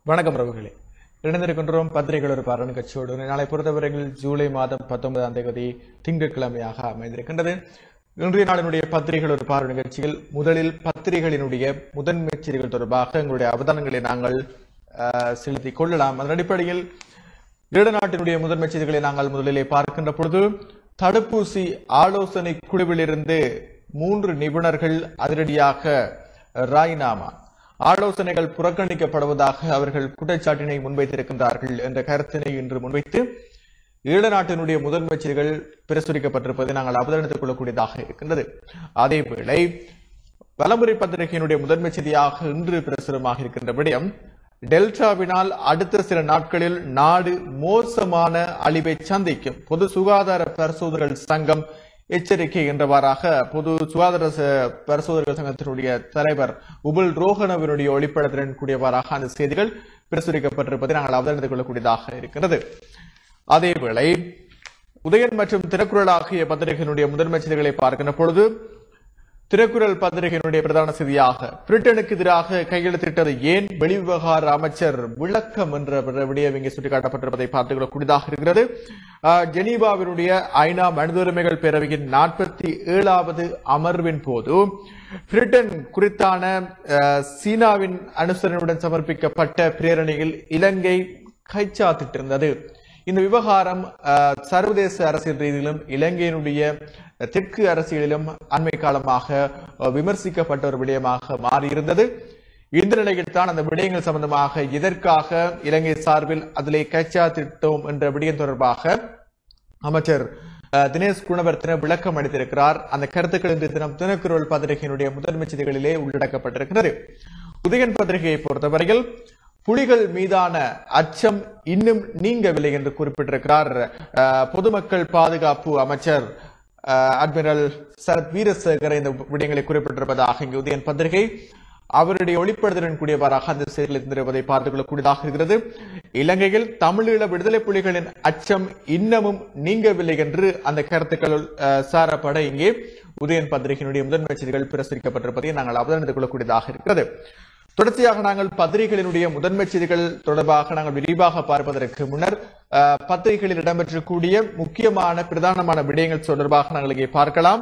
வணக்கம் பிரபுகளே இணைந்திருக்கின்றோம் பத்திரிகைகள் ஒரு பாரண கட்சியோடு நாளை பொறுத்தவரையில் ஜூலை மாதம் பத்தொன்பதாம் தேதி திங்கட்கிழமையாக அமைந்திருக்கின்றது இன்றைய நாளினுடைய பத்திரிகைகள் ஒரு பார்வை நிகழ்ச்சியில் முதலில் பத்திரிகைகளினுடைய முதன்மை செய்திகள் தொடர்பாக எங்களுடைய அவதானங்களை நாங்கள் அஹ், செலுத்திக் கொள்ளலாம் அதன் அடிப்படையில் ஈழ நாட்டினுடைய முதன்மை செய்திகளை நாங்கள் முதலிலே பார்க்கின்ற பொழுது தடுப்பூசி ஆலோசனை குழுவிலிருந்து மூன்று நிபுணர்கள் அதிரடியாக ராயினாமா ஆலோசனைகள் புறக்கணிக்கப்படுவதாக அவர்கள் குற்றச்சாட்டினை முன்வைத்திருக்கின்றார்கள் என்ற கருத்தினை இன்று முன்வைத்து ஈழ நாட்டினுடைய முதன்மை செய்திகள் பிரசுரிக்கப்பட்டிருப்பதை நாங்கள் அவதானித்துக் கொள்ளக்கூடியதாக இருக்கின்றது அதேவேளை வலமுறை பத்திரிகையினுடைய முதன்மை செய்தியாக இன்று பிரசுரமாக இருக்கின்ற விடயம் டெல்டாவினால் அடுத்த சில நாட்களில் நாடு மோசமான அழிவை சந்திக்கும் பொது சுகாதார பரிசோதகர்கள் சங்கம் எச்சரிக்கை என்றவாறாக பொது சுகாதார ச- பரிசோதகர்கள் சங்கத்தினுடைய தலைவர் உபுல் ரோஹனவினுடைய ஒளிப்படத்துடன் கூடியவாறாக அந்த செய்திகள் பிரசுரிக்கப்பட்டிருப்பதை நாங்கள் அவதானித்துக் கொள்ளக்கூடியதாக இருக்கிறது அதேவேளை உதயன் மற்றும் திருக்குறள் ஆகிய பத்திரிகையினுடைய முதன்மை செய்திகளை பார்க்கின்ற பொழுது திருக்குறள் பத்திரிகையினுடைய பிரதான செய்தியாக பிரிட்டனுக்கு எதிராக கையெழுத்திட்டது ஏன் வெளிவிவகார அமைச்சர் விளக்கம் என்ற விடயம் இங்கே சுட்டிக்காட்டப்பட்டிருப்பதை பார்த்துக் கொள்ளக்கூடியதாக இருக்கிறது ஆஹ், ஜெனீவாவினுடைய ஐநா மனித உரிமைகள் பேரவையின் நாற்பத்தி ஏழாவது அமர்வின் போது பிரிட்டன் குறித்தான ஆஹ், சீனாவின் அனுசரணையுடன் சமர்ப்பிக்கப்பட்ட பிரேரணையில் இலங்கை கைச்சாத்திட்டிருந்தது இந்த விவகாரம் அஹ், சர்வதேச அரசியல் ரீதியிலும் இலங்கையினுடைய தெற்கு அரசியலிலும் அண்மை காலமாக அஹ், விமர்சிக்கப்பட்ட ஒரு விடயமாக மாறியிருந்தது இந்த நிலையில் தான் அந்த விடயங்கள் சம்பந்தமாக எதற்காக இலங்கை சார்பில் அதிலே கைச்சாத்திட்டோம் என்ற விடயம் தொடர்பாக அமைச்சர் அஹ், தினேஷ் குணவர்த்தன விளக்கம் அளித்திருக்கிறார் அந்த கருத்துக்கள் இன்று தினம் தினக்குரல் பத்திரிகையினுடைய முதன்மை செய்திகளிலே உள்ளடக்கப்பட்டிருக்கிறது உதயன் பத்திரிகையை பொறுத்தவரையில் புலிகள் மீதான அச்சம் இன்னும் நீங்கவில்லை என்று குறிப்பிட்டிருக்கிறார் அஹ், பொதுமக்கள் பாதுகாப்பு அமைச்சர் அஹ், அட்மிரல் சரத் வீரசேகர் இந்த விடயங்களை குறிப்பிட்டிருப்பதாக இங்கு உதயன் பத்திரிகை அவருடைய ஒளிப்படுத்தலுடன் கூடியவாறாக அந்த செய்திகள் இருந்திருப்பதை பார்த்துக் கொள்ளக்கூடியதாக இருக்கிறது இலங்கையில் தமிழீழ விடுதலை புலிகளின் அச்சம் இன்னமும் நீங்கவில்லை என்று அந்த கருத்துக்கள் அஹ், சாரப்பட இங்கே உதயன் பத்திரிகையினுடைய முதன்மை செய்திகள் பிரசுரிக்கப்பட்டிருப்பதை நாங்கள் அவதானித்துக் கொள்ளக்கூடியதாக இருக்கிறது தொடர்ச்சியாக நாங்கள் பத்திரிகைகளினுடைய முதன்மை செய்திகள் தொடர்பாக நாங்கள் விரிவாக பார்ப்பதற்கு முன்னர் அஹ், பத்திரிகைகளில் இடம்பெற்றக்கூடிய முக்கியமான பிரதானமான விடயங்கள் தொடர்பாக நாங்கள் இங்கே பார்க்கலாம்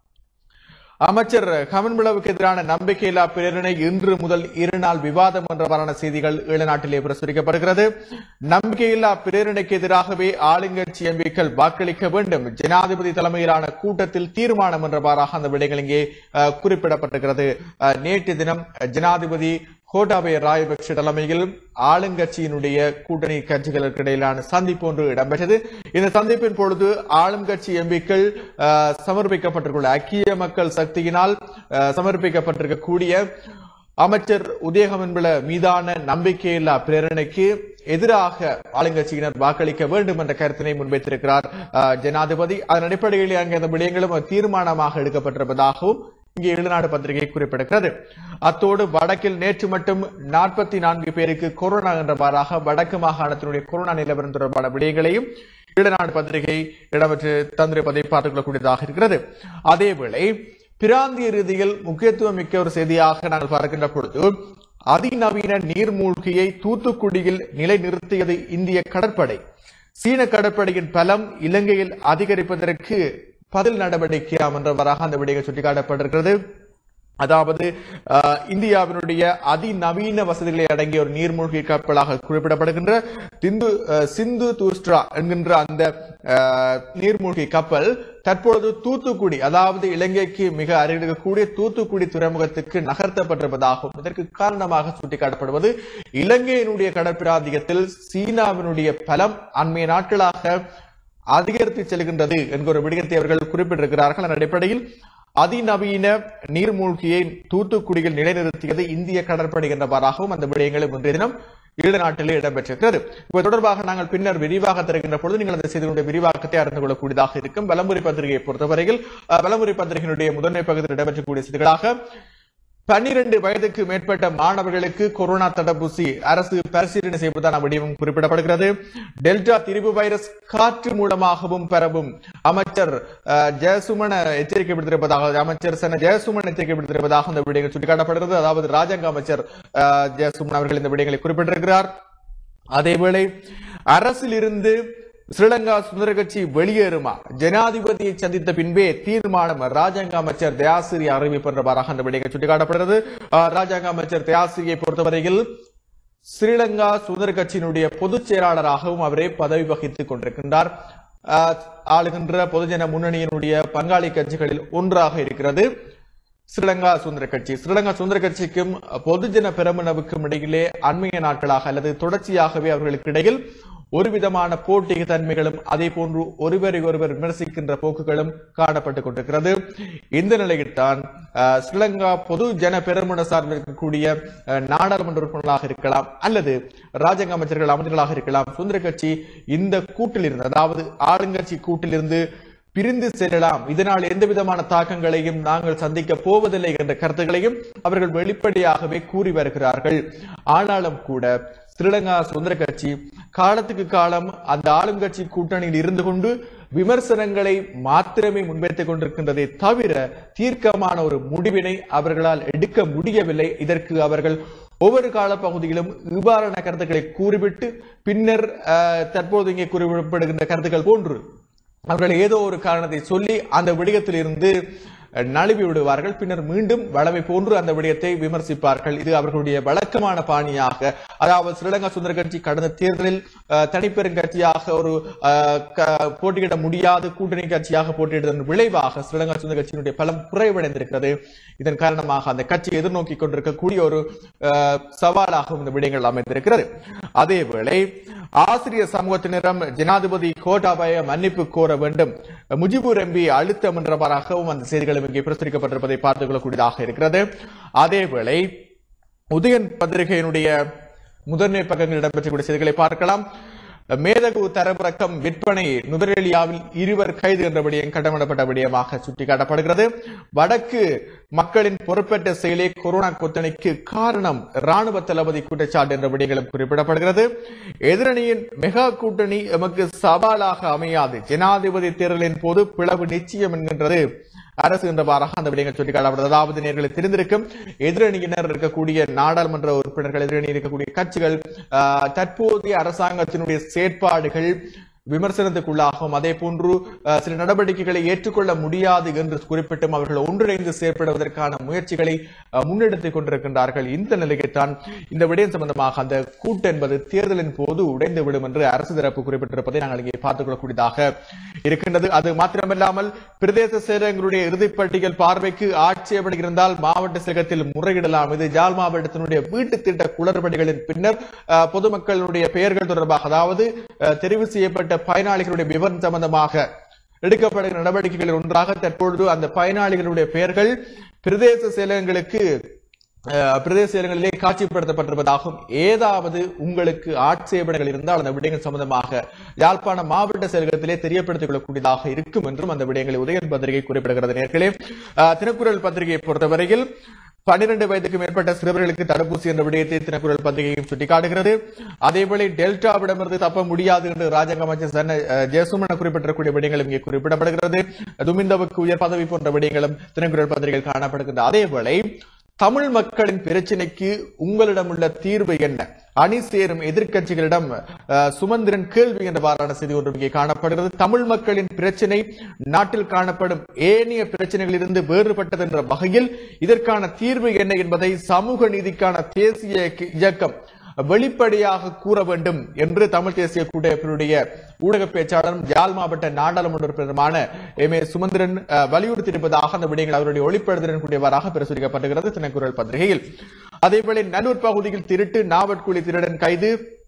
அமைச்சர் கமன்பிளவுக்கு எதிரான நம்பிக்கையில்லா பிரேரணை இன்று முதல் இரு நாள் விவாதம் என்றவாறான செய்திகள் ஈழநாட்டிலே பிரசுரிக்கப்படுகிறது நம்பிக்கையில்லா பிரேரணைக்கு எதிராகவே ஆளுங்கட்சி எம்பிக்கள் வாக்களிக்க வேண்டும் ஜனாதிபதி தலைமையிலான கூட்டத்தில் தீர்மானம் என்றவாறாக அந்த விடயங்கள் இங்கே அஹ், குறிப்பிடப்பட்டிருக்கிறது அஹ், நேற்று தினம் ஜனாதிபதி கோட்டாபய ராயபக்ஷ தலைமையில் ஆளுங்கட்சியினுடைய கூட்டணி கட்சிகளுக்கு இடையிலான சந்திப்பு ஒன்று இடம்பெற்றது இந்த சந்திப்பின் பொழுது ஆளும் கட்சி எம்பிக்கள் அஹ், சமர்ப்பிக்கப்பட்டிருக்கிற ஐக்கிய மக்கள் சக்தியினால் அஹ், சமர்ப்பிக்கப்பட்டிருக்கக்கூடிய அமைச்சர் உதயகமன்பிள மீதான நம்பிக்கையில்லா பிரேரணைக்கு எதிராக ஆளுங்கட்சியினர் வாக்களிக்க வேண்டும் என்ற கருத்தினை முன்வைத்திருக்கிறார் அஹ், ஜனாதிபதி அதன் அடிப்படையில் அங்கே அந்த விடயங்களும் தீர்மானமாக எடுக்கப்பட்டிருப்பதாகவும் இங்கே எழுநாடு பத்திரிகை குறிப்பிடுகிறது அத்தோடு வடக்கில் நேற்று மட்டும் நாற்பத்தி நான்கு பேருக்கு கொரோனா என்றவாறாக வடக்கு மாகாணத்தினுடைய கொரோனா நிலவரம் தொடர்பான விடயங்களையும் ஈழநாடு பத்திரிகை இடம்பெற்று தந்திருப்பதை பார்த்துக் கொள்ளக்கூடியதாக இருக்கிறது அதேவேளை பிராந்திய ரீதியில் முக்கியத்துவம் மிக்க ஒரு செய்தியாக நாங்கள் பார்க்கின்ற பொழுது அதிநவீன நீர்மூழ்கியை தூத்துக்குடியில் நிலைநிறுத்தியது இந்திய கடற்படை சீன கடற்படையின் பலம் இலங்கையில் அதிகரிப்பதற்கு பதில் நடவடிக்கையாம் என்றவராக அந்த விடயங்கள் சுட்டிக்காட்டப்பட்டிருக்கிறது அதாவது அஹ், இந்தியாவினுடைய அதிநவீன வசதிகளை அடங்கிய ஒரு நீர்மூழ்கி கப்பலாக குறிப்பிடப்படுகின்ற திந்து அஹ், சிந்து தூஸ்ட்ரா என்கின்ற அந்த அஹ், நீர்மூழ்கி கப்பல் தற்பொழுது தூத்துக்குடி அதாவது இலங்கைக்கு மிக அருகில் இருக்கக்கூடிய தூத்துக்குடி துறைமுகத்துக்கு நகர்த்தப்பட்டிருப்பதாகவும் இதற்கு காரணமாக சுட்டிக்காட்டப்படுவது இலங்கையினுடைய கடற்பிராந்தியத்தில் சீனாவினுடைய பலம் அண்மைய நாட்களாக அதிகரித்து செல்கின்றது என்கிற ஒரு விடயத்தை அவர்கள் குறிப்பிட்டிருக்கிறார்கள் அதன் அடிப்படையில் அதிநவீன நீர்மூழ்கியை தூத்துக்குடியில் நிலைநிறுத்தியது இந்திய கடற்படை என்றவாறாகவும் அந்த விடயங்களை முன்றைய தினம் ஈழ நாட்டிலே இடம்பெற்றிருக்கிறது இது தொடர்பாக நாங்கள் பின்னர் விரிவாக தருகின்ற பொழுது நீங்கள் அந்த செய்திகளுடைய விரிவாக்கத்தை அறிந்து கொள்ளக்கூடியதாக இருக்கும் வலம்புரி பத்திரிகையை பொறுத்தவரையில் அஹ், வலம்புரி பத்திரிகையினுடைய முதன்மை பகுதியில் இடம்பெற்றக்கூடிய செய்திகளாக பன்னிரண்டு வயதுக்கு மேற்பட்ட மாணவர்களுக்கு கொரோனா தடுப்பூசி அரசு பரிசீலனை செய்வதான விடயமும் குறிப்பிடப்படுகிறது டெல்டா திரிபு வைரஸ் காற்று மூலமாகவும் பரவும் அமைச்சர் அஹ், ஜெயசுமன் எச்சரிக்கை விடுத்திருப்பதாக அமைச்சர் சன ஜெயசுமன் எச்சரிக்கை விடுத்திருப்பதாக அந்த விடயங்கள் சுட்டிக்காட்டப்படுகிறது அதாவது ராஜாங்க அமைச்சர் அஹ், ஜெயசுமன் அவர்கள் இந்த விடயங்களை குறிப்பிட்டிருக்கிறார் அதேவேளை அரசில் இருந்து ஸ்ரீலங்கா சுதந்திர கட்சி வெளியேறுமா ஜனாதிபதியை சந்தித்த பின்பே தீர்மானம் ராஜாங்க அமைச்சர் தயாசிரி அறிவிப்பதாக அந்த விடயங்கள் சுட்டிக்காட்டப்படுகிறது அஹ், ராஜாங்க அமைச்சர் தயாசிரியை பொறுத்தவரையில் ஸ்ரீலங்கா சுதந்திர கட்சியினுடைய பொதுச் செயலாளராகவும் அவரே பதவி வகித்துக் கொண்டிருக்கின்றார் அஹ், ஆளுகின்ற பொதுஜன முன்னணியினுடைய பங்காளி கட்சிகளில் ஒன்றாக இருக்கிறது ஸ்ரீலங்கா சுதந்திர கட்சி ஸ்ரீலங்கா சுதந்திர கட்சிக்கும் பொதுஜன பெரமுனவுக்கும் இடையிலே அண்மைய நாட்களாக அல்லது தொடர்ச்சியாகவே அவர்களுக்கு இடையில் ஒரு விதமான போட்டி தன்மைகளும் அதே போன்று ஒருவரை ஒருவர் விமர்சிக்கின்ற போக்குகளும் காணப்பட்டுக் கொண்டிருக்கிறது இந்த நிலையில்தான் அஹ், ஸ்ரீலங்கா பொது ஜன பெருமுன சார்பில் இருக்கக்கூடிய அஹ், நாடாளுமன்ற உறுப்பினர்களாக இருக்கலாம் அல்லது ராஜாங்க அமைச்சர்கள் அமைச்சர்களாக இருக்கலாம் சுதந்திர கட்சி இந்த கூட்டிலிருந்து அதாவது ஆளுங்கட்சி கூட்டிலிருந்து பிரிந்து செல்லலாம் இதனால் எந்த விதமான தாக்கங்களையும் நாங்கள் சந்திக்க போவதில்லை என்ற கருத்துக்களையும் அவர்கள் வெளிப்படையாகவே கூறி வருகிறார்கள் ஆனாலும் கூட ஸ்ரீலங்கா சுதந்திர கட்சி காலத்துக்கு காலம் அந்த ஆளுங்கட்சி கூட்டணியில் இருந்து கொண்டு விமர்சனங்களை மாத்திரமே முன்வைத்துக் கொண்டிருக்கின்றதை தவிர தீர்க்கமான ஒரு முடிவினை அவர்களால் எடுக்க முடியவில்லை இதற்கு அவர்கள் ஒவ்வொரு காலப்பகுதியிலும் இவ்வாறான கருத்துக்களை கூறிவிட்டு பின்னர் அஹ், தற்போது இங்கே குறிப்பிடப்படுகின்ற கருத்துக்கள் போன்று அவர்கள் ஏதோ ஒரு காரணத்தை சொல்லி அந்த விடயத்தில் இருந்து அஹ், நழுவி விடுவார்கள் பின்னர் மீண்டும் வளமை போன்று அந்த விடயத்தை விமர்சிப்பார்கள் இது அவர்களுடைய வழக்கமான பாணியாக அதாவது ஸ்ரீலங்கா சுந்தர கட்சி கடந்த தேர்தலில் அஹ், தனிப்பெரும் கட்சியாக ஒரு அஹ், க- போட்டியிட முடியாத கூட்டணி கட்சியாக போட்டியிடுவதன் விளைவாக ஸ்ரீலங்கா சுந்தர கட்சியினுடைய பலம் குறைவடைந்திருக்கிறது இதன் காரணமாக அந்த கட்சி எதிர்நோக்கி கொண்டிருக்கக்கூடிய ஒரு அஹ், சவாலாகவும் இந்த விடயங்கள் அமைந்திருக்கிறது அதேவேளை ஆசிரியர் சமூகத்தினரிடம் ஜனாதிபதி கோட்டாபய மன்னிப்பு கோர வேண்டும் முஜிபுர் எம்பி அழுத்தம் என்றவாறாகவும் அந்த செய்திகளும் இங்கே பிரசுரிக்கப்பட்டிருப்பதை பார்த்துக் கொள்ளக்கூடியதாக இருக்கிறது அதேவேளை உதயன் பத்திரிகையினுடைய முதன்மை பக்கங்களில் இடம்பெற்றக்கூடிய செய்திகளை பார்க்கலாம் மேதகு தரவிறக்கம் விற்பனை நுவரெலியாவில் இருவர் கைது என்ற விடயம் கடமிடப்பட்ட விடயமாக சுட்டிக்காட்டப்படுகிறது வடக்கு மக்களின் பொறுப்பேற்ற செயலே கொரோனா கொத்தணிக்கு காரணம் ராணுவ தளபதி குற்றச்சாட்டு என்ற விடயங்களும் குறிப்பிடப்படுகிறது எதிரணியின் மெகா கூட்டணி எமக்கு சவாலாக அமையாது ஜனாதிபதி தேர்தலின் போது பிளவு நிச்சயம் என்கின்றது அரசு என்றவாறாக அந்த விடயங்கள் சுட்டிக்காட்டப்படுது அதாவது நேர்களை தெரிந்திருக்கும் எதிரணியினர் இருக்கக்கூடிய நாடாளுமன்ற உறுப்பினர்கள் எதிரணி இருக்கக்கூடிய கட்சிகள் ஆஹ், தற்போதைய அரசாங்கத்தினுடைய செயற்பாடுகள் விமர்சனத்துக்குள்ளாகும் அதே போன்று ஆஹ், சில நடவடிக்கைகளை ஏற்றுக்கொள்ள முடியாது என்று குறிப்பிட்டும் அவர்கள் ஒன்றிணைந்து செயற்படுவதற்கான முயற்சிகளை ஆஹ், முன்னெடுத்துக் கொண்டிருக்கின்றார்கள் இந்த நிலையைத்தான் இந்த விடயம் சம்பந்தமாக அந்த கூட்டு என்பது தேர்தலின் போது உடைந்து விடும் என்று அரசு தரப்பு குறிப்பிட்டிருப்பதை நாங்கள் இங்கே பார்த்துக் கொள்ளக்கூடியதாக இருக்கின்றது அது மாத்திரமல்லாமல் பிரதேச செயலகங்களுடைய இறுதிப்பட்டியல் பார்வைக்கு ஆட்சேபனை இருந்தால் மாவட்ட செயலகத்தில் முறையிடலாம் இது ஜாழ் மாவட்டத்தினுடைய வீட்டு திட்ட குளறுபடிகளின் பின்னர் அஹ், பொதுமக்களுடைய பெயர்கள் தொடர்பாக அதாவது அஹ், தெரிவு செய்யப்பட்ட பயனாளிகளுடைய விவரம் சம்பந்தமாக எடுக்கப்படுகிற நடவடிக்கைகளில் ஒன்றாக தற்பொழுது அந்த பயனாளிகளுடைய பெயர்கள் பிரதேச செயலகங்களுக்கு அஹ், பிரதேச செயலகங்களிலே காட்சிப்படுத்தப்பட்டிருப்பதாகவும் ஏதாவது உங்களுக்கு ஆட்சேபனைகள் இருந்தால் அந்த விடயங்கள் சம்பந்தமாக யாழ்ப்பாண மாவட்ட செயலகத்திலே தெரியப்படுத்திக் கொள்ளக்கூடியதாக இருக்கும் என்றும் அந்த விடயங்களை உதயன் பத்திரிகை குறிப்பிடுகிறது நேர்களே அஹ், தினக்குரல் பத்திரிகையை பொறுத்தவரையில் பன்னிரண்டு வயதுக்கு மேற்பட்ட சிறுவர்களுக்கு தடுப்பூசி என்ற விடயத்தை தினக்குரல் பத்திரிகையும் சுட்டிக்காட்டுகிறது அதேவேளை டெல்டாவிடமிருந்து தப்ப முடியாது என்று ராஜாங்க அமைச்சர் சன்ன அஹ், ஜெயசுமன குறிப்பிட்டிருக்கூடிய விடயங்களும் இங்கே குறிப்பிடப்படுகிறது துமிந்தவுக்கு உயர் பதவி போன்ற விடயங்களும் தினக்குரல் பத்திரிகையில் காணப்படுகின்ற அதேவேளை தமிழ் மக்களின் பிரச்சினைக்கு உங்களிடம் உள்ள தீர்வு என்ன அணி சேரும் எதிர்க்கட்சிகளிடம் அஹ், சுமந்திரன் கேள்வி என்ற வாரான செய்தி ஒன்று இங்கே காணப்படுகிறது தமிழ் மக்களின் பிரச்சினை நாட்டில் காணப்படும் ஏனைய பிரச்சனைகளிலிருந்து வேறுபட்டது என்ற வகையில் இதற்கான தீர்வு என்ன என்பதை சமூக நீதிக்கான தேசிய இயக்கம் வெளிப்படையாக கூற வேண்டும் என்று தமிழ் தேசிய கூட்டமைப்பினுடைய ஊடக பேச்சாளரும் யாழ் மாவட்ட நாடாளுமன்ற உறுப்பினருமான எம் ஏ சுமந்திரன் அஹ், வலியுறுத்தியிருப்பதாக அந்த விடயங்கள் அவருடைய ஒளிப்படுத்தலின் கூடியவராக பிரசுரிக்கப்படுகிறது தினக்குரல் பத்திரிகையில் அதேவேளை நல்லூர் பகுதியில் திருட்டு நாவட்குழி திருடன் கைது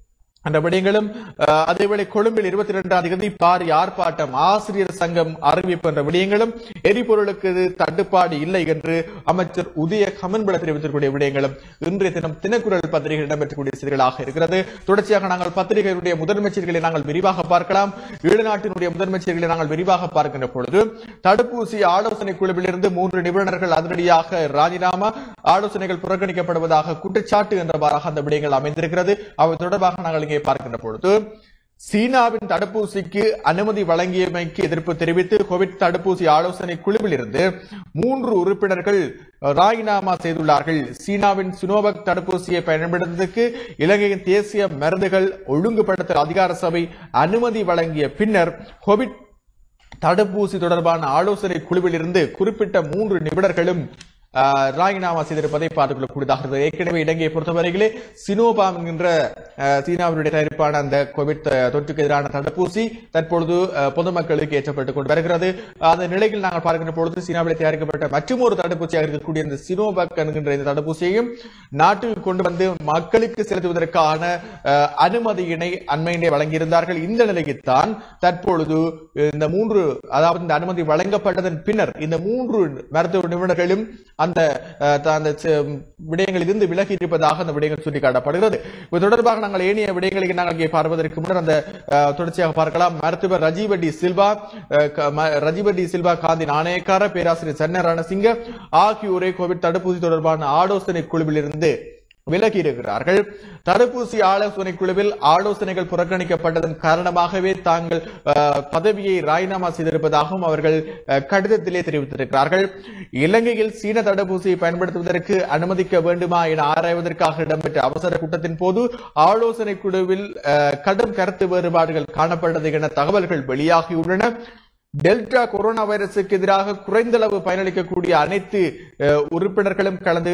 அந்த விடயங்களும் அஹ், அதேவேளை கொழும்பில் இருபத்தி இரண்டாம் தேதி பாரி ஆர்ப்பாட்டம் ஆசிரியர் சங்கம் அறிவிப்பு என்ற விடயங்களும் எரிபொருளுக்கு தட்டுப்பாடு இல்லை என்று அமைச்சர் உதய கமன்பல தெரிவித்திருக்கூடிய விடயங்களும் இன்றைய தினம் தினக்குரல் பத்திரிகை இடம்பெற்றக்கூடிய செய்திகளாக இருக்கிறது தொடர்ச்சியாக நாங்கள் பத்திரிகைகளுடைய முதன்மை செய்திகளை நாங்கள் விரிவாக பார்க்கலாம் ஈழநாட்டினுடைய முதன்மை செய்திகளை நாங்கள் விரிவாக பார்க்கின்ற பொழுது தடுப்பூசி ஆலோசனை குழுவிலிருந்து மூன்று நிபுணர்கள் அதிரடியாக ராஜினாமா ஆலோசனைகள் புறக்கணிக்கப்படுவதாக குற்றச்சாட்டு என்றவாறாக அந்த விடயங்கள் அமைந்திருக்கிறது அவை தொடர்பாக நாங்கள் இங்கே பார்க்கின்ற பொழுது சீனாவின் தடுப்பூசிக்கு அனுமதி வழங்கியமைக்கு எதிர்ப்பு தெரிவித்து கோவிட் தடுப்பூசி ஆலோசனை குழுவில் இருந்து மூன்று உறுப்பினர்கள் ராஜினாமா செய்துள்ளார்கள் சீனாவின் சினோவக் தடுப்பூசியை பயன்படுத்துவதற்கு இலங்கையின் தேசிய மருந்துகள் ஒழுங்குபடுத்தல் அதிகார சபை அனுமதி வழங்கிய பின்னர் கோவிட் தடுப்பூசி தொடர்பான ஆலோசனை குழுவில் இருந்து குறிப்பிட்ட மூன்று நிபுணர்களும் ஆஹ், ராஜினாமா செய்திருப்பதை பார்த்துக் கொள்ளக்கூடியதாக இருந்தது ஏற்கனவே இலங்கையை பொறுத்தவரையிலே சினோபாம் என்கின்ற ஆஹ், சீனாவினுடைய தயாரிப்பான அந்த கோவிட் த- தொற்றுக்கு எதிரான தடுப்பூசி தற்பொழுது ஆஹ், பொதுமக்களுக்கு ஏற்றப்பட்டுக் கொண்டு வருகிறது அந்த நிலையில் நாங்கள் பார்க்கின்ற பொழுது சீனாவில் தயாரிக்கப்பட்ட மற்றொரு தடுப்பூசியாக இருக்கக்கூடிய இந்த சினோபாக் என்கின்ற இந்த தடுப்பூசியையும் நாட்டுக்கு கொண்டு வந்து மக்களுக்கு செலுத்துவதற்கான ஆஹ், அனுமதியினை அண்மையிலே வழங்கியிருந்தார்கள் இந்த நிலைக்குத்தான் தற்பொழுது இந்த மூன்று அதாவது இந்த அனுமதி வழங்கப்பட்டதன் பின்னர் இந்த மூன்று மருத்துவ நிபுணர்களும் அந்த அஹ், த- அந்த செ- விடயங்களிலிருந்து விலகி இருப்பதாக அந்த விடயங்கள் சுட்டிக்காட்டப்படுகிறது இது தொடர்பாக நாங்கள் ஏனைய விடயங்களை நாங்கள் இங்கே பார்ப்பதற்கு முன்னர் அந்த அஹ், தொடர்ச்சியாக பார்க்கலாம் மருத்துவர் ரஜீவ டி சில்வா அஹ், க- ம- ரஜீவ டி சில்வா காந்தி நாணயக்கார பேராசிரியர் சென்ன ரணசிங்க ஆகியோரை கோவிட் தடுப்பூசி தொடர்பான ஆலோசனை குழுவிலிருந்து விலகி இருக்கிறார்கள் தடுப்பூசி ஆலோசனை குழுவில் ஆலோசனைகள் புறக்கணிக்கப்பட்டதன் காரணமாகவே தாங்கள் அஹ், பதவியை ராஜினாமா செய்திருப்பதாகவும் அவர்கள் அஹ், கடிதத்திலே தெரிவித்திருக்கிறார்கள் இலங்கையில் சீன தடுப்பூசியை பயன்படுத்துவதற்கு அனுமதிக்க வேண்டுமா என ஆராய்வதற்காக இடம்பெற்ற அவசர கூட்டத்தின் போது ஆலோசனை குழுவில் அஹ், கடும் கருத்து வேறுபாடுகள் காணப்பட்டது என தகவல்கள் வெளியாகியுள்ளன டெல்டா கொரோனா வைரசுக்கு எதிராக குறைந்தளவு பயனளிக்கக்கூடிய அனைத்து அஹ், உறுப்பினர்களும் கலந்து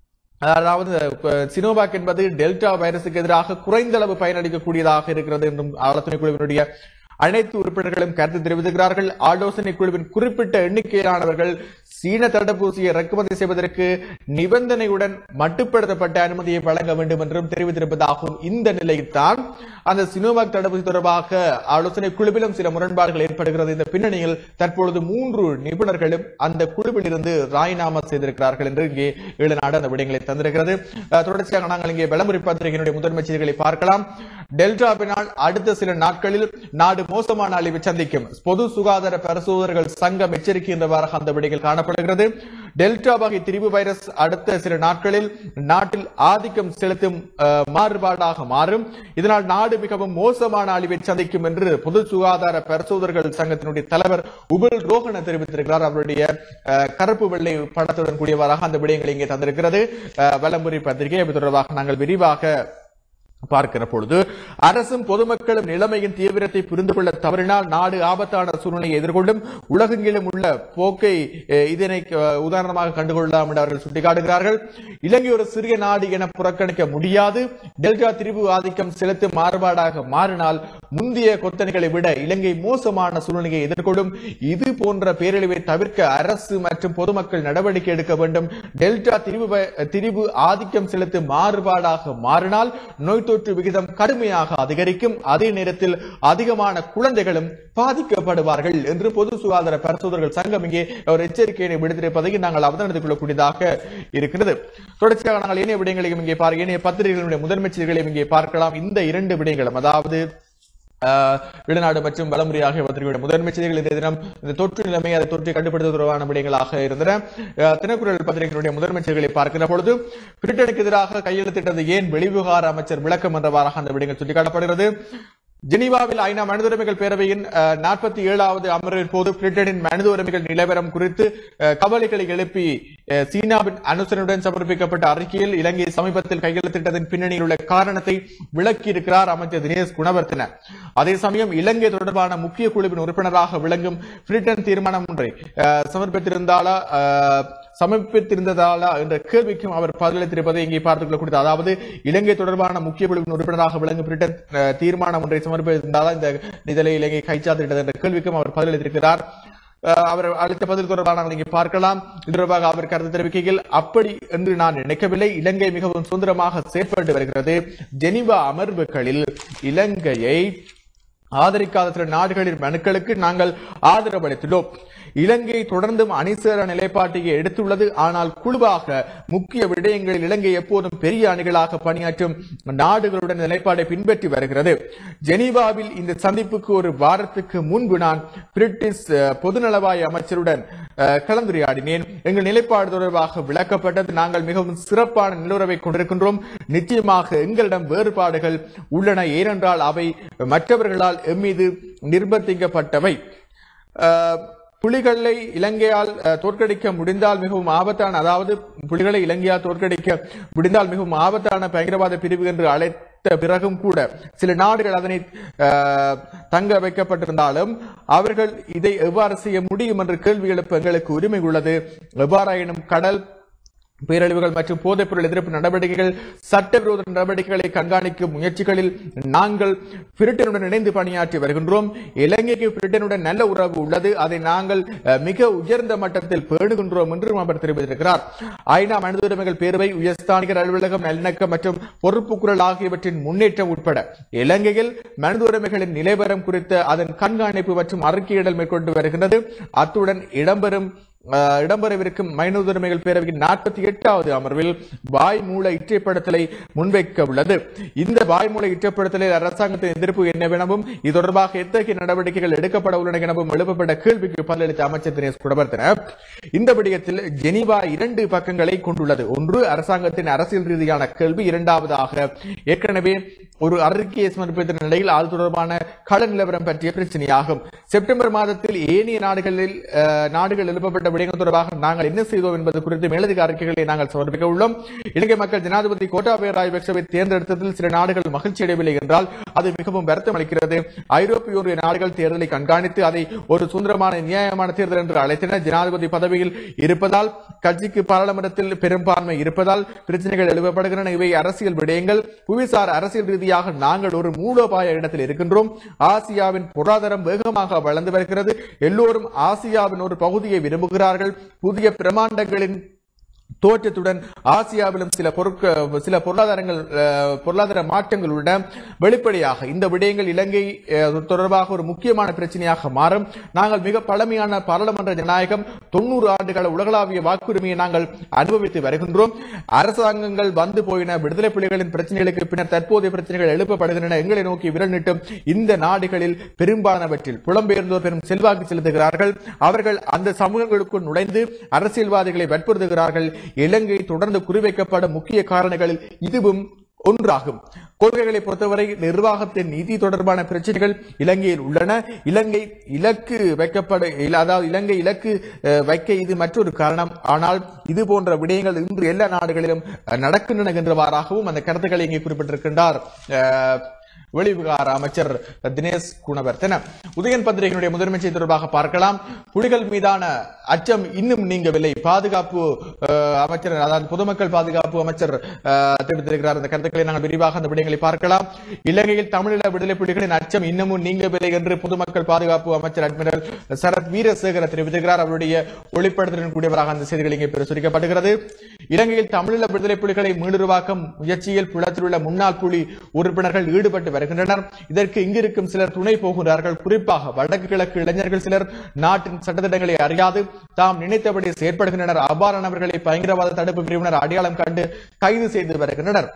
அதாவது அஹ், சினோவாக் என்பது டெல்டா வைரசுக்கு எதிராக குறைந்த அளவு பயனளிக்கக்கூடியதாக இருக்கிறது என்றும் ஆலோசனை குழுவினுடைய அனைத்து உறுப்பினர்களும் கருத்து தெரிவித்திருக்கிறார்கள் ஆலோசனை குழுவின் குறிப்பிட்ட எண்ணிக்கையிலானவர்கள் சீன தடுப்பூசியை இறக்குமதி செய்வதற்கு நிபந்தனையுடன் மட்டுப்படுத்தப்பட்ட அனுமதியை வழங்க வேண்டும் என்றும் தெரிவித்திருப்பதாகவும் இந்த நிலையில்தான் அந்த சினோவாக் தடுப்பூசி தொடர்பாக ஆலோசனை குழுவிலும் சில முரண்பாடுகள் ஏற்படுகிறது இந்த பின்னணியில் தற்பொழுது மூன்று நிபுணர்களும் அந்த குழுவில் இருந்து ராஜினாமா செய்திருக்கிறார்கள் என்று இங்கே ஈழநாடு அந்த விடயங்களை தந்திருக்கிறது அஹ், தொடர்ச்சியாக நாங்கள் இங்கே விளம்பரி பத்திரிகையினுடைய முதன்மை செய்திகளை பார்க்கலாம் டெல்டாவினால் அடுத்த சில நாட்களில் நாடு மோசமான அழிவை சந்திக்கும் பொது சுகாதார பரிசோதகர்கள் சங்கம் எச்சரிக்கின்றவாறாக அந்த விடைகள் காணப்படுகிறது டெல்டா வகை திரிவு வைரஸ் அடுத்த சில நாட்களில் நாட்டில் ஆதிக்கம் செலுத்தும் அஹ், மாறுபாடாக மாறும் இதனால் நாடு மிகவும் மோசமான அழிவை சந்திக்கும் என்று பொது சுகாதார பரிசோதகர்கள் சங்கத்தினுடைய தலைவர் உபுல் ரோஹன தெரிவித்திருக்கிறார் அவருடைய அஹ், கருப்பு வெள்ளை படத்துடன் கூடியவாறாக அந்த விடயங்களை இங்கே தந்திருக்கிறது அஹ், வலம்புரி பத்திரிகை இது தொடர்பாக நாங்கள் விரிவாக பார்க்கிற பொழுது அரசும் பொதுமக்களும் நிலைமையின் தீவிரத்தை புரிந்து கொள்ள தவறினால் நாடு ஆபத்தான சூழ்நிலையை எதிர்கொள்ளும் உலகெங்கிலும் உள்ள போக்கை அஹ், இதனை அஹ், உதாரணமாக கண்டுகொள்ளலாம் என்று அவர்கள் சுட்டிக்காட்டுகிறார்கள் இலங்கை ஒரு சிறிய நாடு என புறக்கணிக்க முடியாது டெல்டா திரிவு ஆதிக்கம் செலுத்தும் மாறுபாடாக மாறினால் முந்தைய கொத்தனைகளை விட இலங்கை மோசமான சூழ்நிலையை எதிர்கொள்ளும் இது போன்ற பேரழிவை தவிர்க்க அரசு மற்றும் பொதுமக்கள் நடவடிக்கை எடுக்க வேண்டும் டெல்டா திரிவு வ- திரிவு ஆதிக்கம் செலுத்தும் மாறுபாடாக மாறினால் நோய் தொற்று விகிதம் கடுமையாக அதிகரிக்கும் அதே நேரத்தில் அதிகமான குழந்தைகளும் பாதிக்கப்படுவார்கள் என்று பொது சுகாதார பரிசோதகர்கள் சங்கம் இங்கே ஒரு எச்சரிக்கையை விடுத்திருப்பதை நாங்கள் அவதானித்துக் கொள்ளக்கூடியதாக இருக்கிறது தொடர்ச்சியாக நாங்கள் ஏனைய விடயங்களையும் இங்கே பார்க்க ஏனைய பத்திரிகைகளுடைய முதன்மை செய்திகளையும் இங்கே பார்க்கலாம் இந்த இரண்டு விடயங்களும் அதாவது ஆஹ், வெளிநாடு மற்றும் வலமுறை ஆகிய பத்திரிகையுடைய முதன்மை செய்திகள் இந்த தினம் இந்த தொற்று நிலைமை அதை தொற்றை கண்டுபிடித்த தொடர்பான விடயங்களாக இருந்தன ஆஹ், தினக்குரல் பத்திரிகையினுடைய முதன்மை செய்திகளை பார்க்கிற பொழுது பிரிட்டனுக்கு எதிராக கையெழுத்திட்டது ஏன் வெளிவிவகார அமைச்சர் விளக்கம் என்றவாறாக அந்த விடயங்கள் சுட்டிக்காட்டப்படுகிறது ஜெனீவாவில் ஐநா மனித உரிமைகள் பேரவையின் நாற்பத்தி ஏழாவது அமர்வின் போது பிரிட்டனின் மனித உரிமைகள் நிலவரம் குறித்து அஹ், கவலைகளை எழுப்பி அஹ், சீனாவின் அனுசரணையுடன் சமர்ப்பிக்கப்பட்ட அறிக்கையில் இலங்கை சமீபத்தில் கையெழுத்திட்டதன் பின்னணியில் உள்ள காரணத்தை விளக்கியிருக்கிறார் அமைச்சர் தினேஷ் குணவர்த்தன அதே சமயம் இலங்கை தொடர்பான முக்கிய குழுவின் உறுப்பினராக விளங்கும் பிரிட்டன் தீர்மானம் ஒன்றை அஹ், சமர்ப்பித்திருந்தாலா அஹ், சமர்ப்பித்திருந்ததாலா என்ற கேள்விக்கும் அவர் பதிலளித்திருப்பதை இங்கே பார்த்துக் கொள்ளக்கூடியது அதாவது இலங்கை தொடர்பான முக்கிய குழுவின் உறுப்பினராக விளங்கும் பிரிட்டன் அஹ், தீர்மானம் ஒன்றை சமர்ப்பித்திருந்தாலா இந்த நிதலை இலங்கை கைச்சாத்திட்டது என்ற கேள்விக்கும் அவர் பதிலளித்திருக்கிறார் அஹ், அவர் அளித்த பதில் தொடர்பாக நாங்கள் இங்கே பார்க்கலாம் இது தொடர்பாக அவர் கருத்து தெரிவிக்கையில் அப்படி என்று நான் நினைக்கவில்லை இலங்கை மிகவும் சுதந்திரமாக செயற்பட்டு வருகிறது ஜெனீவா அமர்வுகளில் இலங்கையை ஆதரிக்காத சில நாடுகளின் மனுக்களுக்கு நாங்கள் ஆதரவு அளித்துள்ளோம் இலங்கை தொடர்ந்தும் அணிசேர நிலைப்பாட்டையே எடுத்துள்ளது ஆனால் குழுவாக முக்கிய விடயங்களில் இலங்கை எப்போதும் பெரிய அணிகளாக பணியாற்றும் நாடுகளுடன் நிலைப்பாடை பின்பற்றி வருகிறது ஜெனீவாவில் இந்த சந்திப்புக்கு ஒரு வாரத்துக்கு முன்பு நான் பிரிட்டிஷ் அஹ், பொதுநலவாய அமைச்சருடன் அஹ், கலந்துரையாடினேன் எங்கள் நிலைப்பாடு தொடர்பாக விளக்கப்பட்டது நாங்கள் மிகவும் சிறப்பான நிலவுறவை கொண்டிருக்கின்றோம் நிச்சயமாக எங்களிடம் வேறுபாடுகள் உள்ளன ஏனென்றால் அவை மற்றவர்களால் எம்மீது நிர்பந்திக்கப்பட்டவை அஹ், புலிகளை இலங்கையால் அஹ், தோற்கடிக்க முடிந்தால் மிகவும் ஆபத்தான அதாவது புலிகளை இலங்கையால் தோற்கடிக்க முடிந்தால் மிகவும் ஆபத்தான பயங்கரவாத பிரிவு என்று அழைத்த பிறகும் கூட சில நாடுகள் அதனை அஹ், தங்க வைக்கப்பட்டிருந்தாலும் அவர்கள் இதை எவ்வாறு செய்ய முடியும் என்ற கேள்வி எழுப்ப எங்களுக்கு உரிமை உள்ளது எவ்வாறாயினும் கடல் பேரழிவுகள் மற்றும் போதைப்பொருள் எதிர்ப்பு நடவடிக்கைகள் சட்டவிரோத நடவடிக்கைகளை கண்காணிக்கும் முயற்சிகளில் நாங்கள் பிரிட்டனுடன் இணைந்து பணியாற்றி வருகின்றோம் இலங்கைக்கு பிரிட்டனுடன் நல்ல உறவு உள்ளது அதை நாங்கள் அஹ், மிக உயர்ந்த மட்டத்தில் பேணுகின்றோம் என்றும் அவர் தெரிவித்திருக்கிறார் ஐநா மனித உரிமைகள் பேரவை உயர்ஸ்தானிகர் அலுவலகம் நல்லிணக்கம் மற்றும் பொறுப்புக்குரல் ஆகியவற்றின் முன்னேற்றம் உட்பட இலங்கையில் மனித உரிமைகளின் நிலைவரம் குறித்த அதன் கண்காணிப்பு மற்றும் அறிக்கையிடல் மேற்கொண்டு வருகின்றது அத்துடன் இடம்பெறும் அஹ், இடம்பெறவிருக்கும் மனித உரிமைகள் பேரவையின் நாற்பத்தி எட்டாவது அமர்வில் வாய்மூல இற்றைப்படுத்தலை முன்வைக்க உள்ளது இந்த வாய்மூல இற்றைப்படுத்தலில் அரசாங்கத்தின் எதிர்ப்பு என்னவெனவும் இது தொடர்பாக எத்தகைய நடவடிக்கைகள் எடுக்கப்பட உள்ளன எனவும் எழுப்பப்பட்ட கேள்விக்கு பதிலளித்த அமைச்சர் தினேஷ் குணவர்த்தன இந்த விடயத்தில் ஜெனீவா இரண்டு பக்கங்களை கொண்டுள்ளது ஒன்று அரசாங்கத்தின் அரசியல் ரீதியான கேள்வி இரண்டாவதாக ஏற்கனவே ஒரு அறிக்கையை சமர்ப்பித்த நிலையில் அது தொடர்பான கள நிலவரம் பற்றிய பிரச்சனையாகும் செப்டம்பர் மாதத்தில் ஏனைய நாடுகளில் அஹ், நாடுகள் எழுப்பப்பட்ட விடயங்கள் தொடர்பாக நாங்கள் என்ன செய்தோம் என்பது குறித்து மேலதிக அறிக்கைகளை நாங்கள் சமர்ப்பிக்க உள்ளோம் இலங்கை மக்கள் ஜனாதிபதி கோட்டாபய ராஜபக்சவை தேர்ந்தெடுத்ததில் சில நாடுகள் மகிழ்ச்சி அடையவில்லை என்றால் அது மிகவும் வருத்தம் அளிக்கிறது ஐரோப்பிய ஒன்றிய நாடுகள் தேர்தலை கண்காணித்து அதை ஒரு சுதந்திரமான நியாயமான தேர்தல் என்று அழைத்தன ஜனாதிபதி பதவியில் இருப்பதால் கட்சிக்கு பாராளுமன்றத்தில் பெரும்பான்மை இருப்பதால் பிரச்சனைகள் எழுப்பப்படுகின்றன இவை அரசியல் விடயங்கள் புவிசார் அரசியல் ரீதியாக நாங்கள் ஒரு மூலோபாய இடத்தில் இருக்கின்றோம் ஆசியாவின் பொருளாதாரம் வேகமாக வளர்ந்து வருகிறது எல்லோரும் ஆசியாவின் ஒரு பகுதியை விரும்புகிறார்கள் புதிய பிரமாண்டங்களின் தோற்றத்துடன் ஆசியாவிலும் சில பொருட்க சில பொருளாதாரங்கள் அஹ், பொருளாதார மாற்றங்கள் உள்ளன வெளிப்படையாக இந்த விடயங்கள் இலங்கை அஹ், தொடர்பாக ஒரு முக்கியமான பிரச்சனையாக மாறும் நாங்கள் மிக பழமையான பாராளுமன்ற ஜனநாயகம் தொண்ணூறு ஆண்டுகால உலகளாவிய வாக்குரிமையை நாங்கள் அனுபவித்து வருகின்றோம் அரசாங்கங்கள் வந்து போயின விடுதலை புலிகளின் பிரச்சனைகளுக்கு பின்னர் தற்போதைய பிரச்சனைகள் எழுப்பப்படுகின்றன எங்களை நோக்கி விரல் நீட்டும் இந்த நாடுகளில் பெரும்பாலானவற்றில் புலம்பெயர்ந்தோர் பெரும் செல்வாக்கு செலுத்துகிறார்கள் அவர்கள் அந்த சமூகங்களுக்குள் நுழைந்து அரசியல்வாதிகளை வற்புறுத்துகிறார்கள் இலங்கை தொடர்ந்து குறிவைக்கப்படும் முக்கிய காரணங்களில் இதுவும் ஒன்றாகும் கொள்கைகளை பொறுத்தவரை நிர்வாகத்தின் நிதி தொடர்பான பிரச்சனைகள் இலங்கையில் உள்ளன இலங்கை இலக்கு வைக்கப்பட இல்ல- அதாவது இலங்கை இலக்கு அஹ், வைக்க இது மற்றொரு காரணம் ஆனால் இது போன்ற விடயங்கள் இன்று எல்லா நாடுகளிலும் அஹ், நடக்கின்றன என்றவாறாகவும் அந்த கருத்துக்களை இங்கே குறிப்பிட்டிருக்கின்றார் அஹ், வெளிவிவகார அமைச்சர் தினேஷ் குணவர்த்தன உதயன் பத்திரிகையினுடைய முதன்மை செய்தி தொடர்பாக பார்க்கலாம் புலிகள் மீதான அச்சம் இன்னும் நீங்கவில்லை பாதுகாப்பு அஹ், அமைச்சர் அதாவது பொதுமக்கள் பாதுகாப்பு அமைச்சர் அஹ், தெரிவித்திருக்கிறார் அந்த கருத்துக்களை நாங்கள் விரிவாக அந்த விடயங்களை பார்க்கலாம் இலங்கையில் தமிழீழ விடுதலை புலிகளின் அச்சம் இன்னமும் நீங்கவில்லை என்று பொதுமக்கள் பாதுகாப்பு அமைச்சர் அட்மிரல் சரத் வீரசேகர தெரிவித்திருக்கிறார் அவருடைய ஒளிப்படத்துடன் கூடியவராக அந்த செய்திகள் இங்கே பிரசுரிக்கப்படுகிறது இலங்கையில் தமிழீழ விடுதலை புலிகளை மீளுருவாக்கும் முயற்சியில் புலத்தில் உள்ள முன்னாள் புலி உறுப்பினர்கள் ஈடுபட்டு வருகின்றனர் இதற்கு இங்கிருக்கும் சிலர் துணை போகிறார்கள் குறிப்பாக வடக்கு கிழக்கு இளைஞர்கள் சிலர் நாட்டின் சட்டத்திட்டங்களை அறியாது தாம் நினைத்தபடி செயற்படுகின்றனர் அவ்வாறானவர்களை பயங்கரவாத தடுப்பு பிரிவினர் அடையாளம் கண்டு கைது செய்து வருகின்றனர்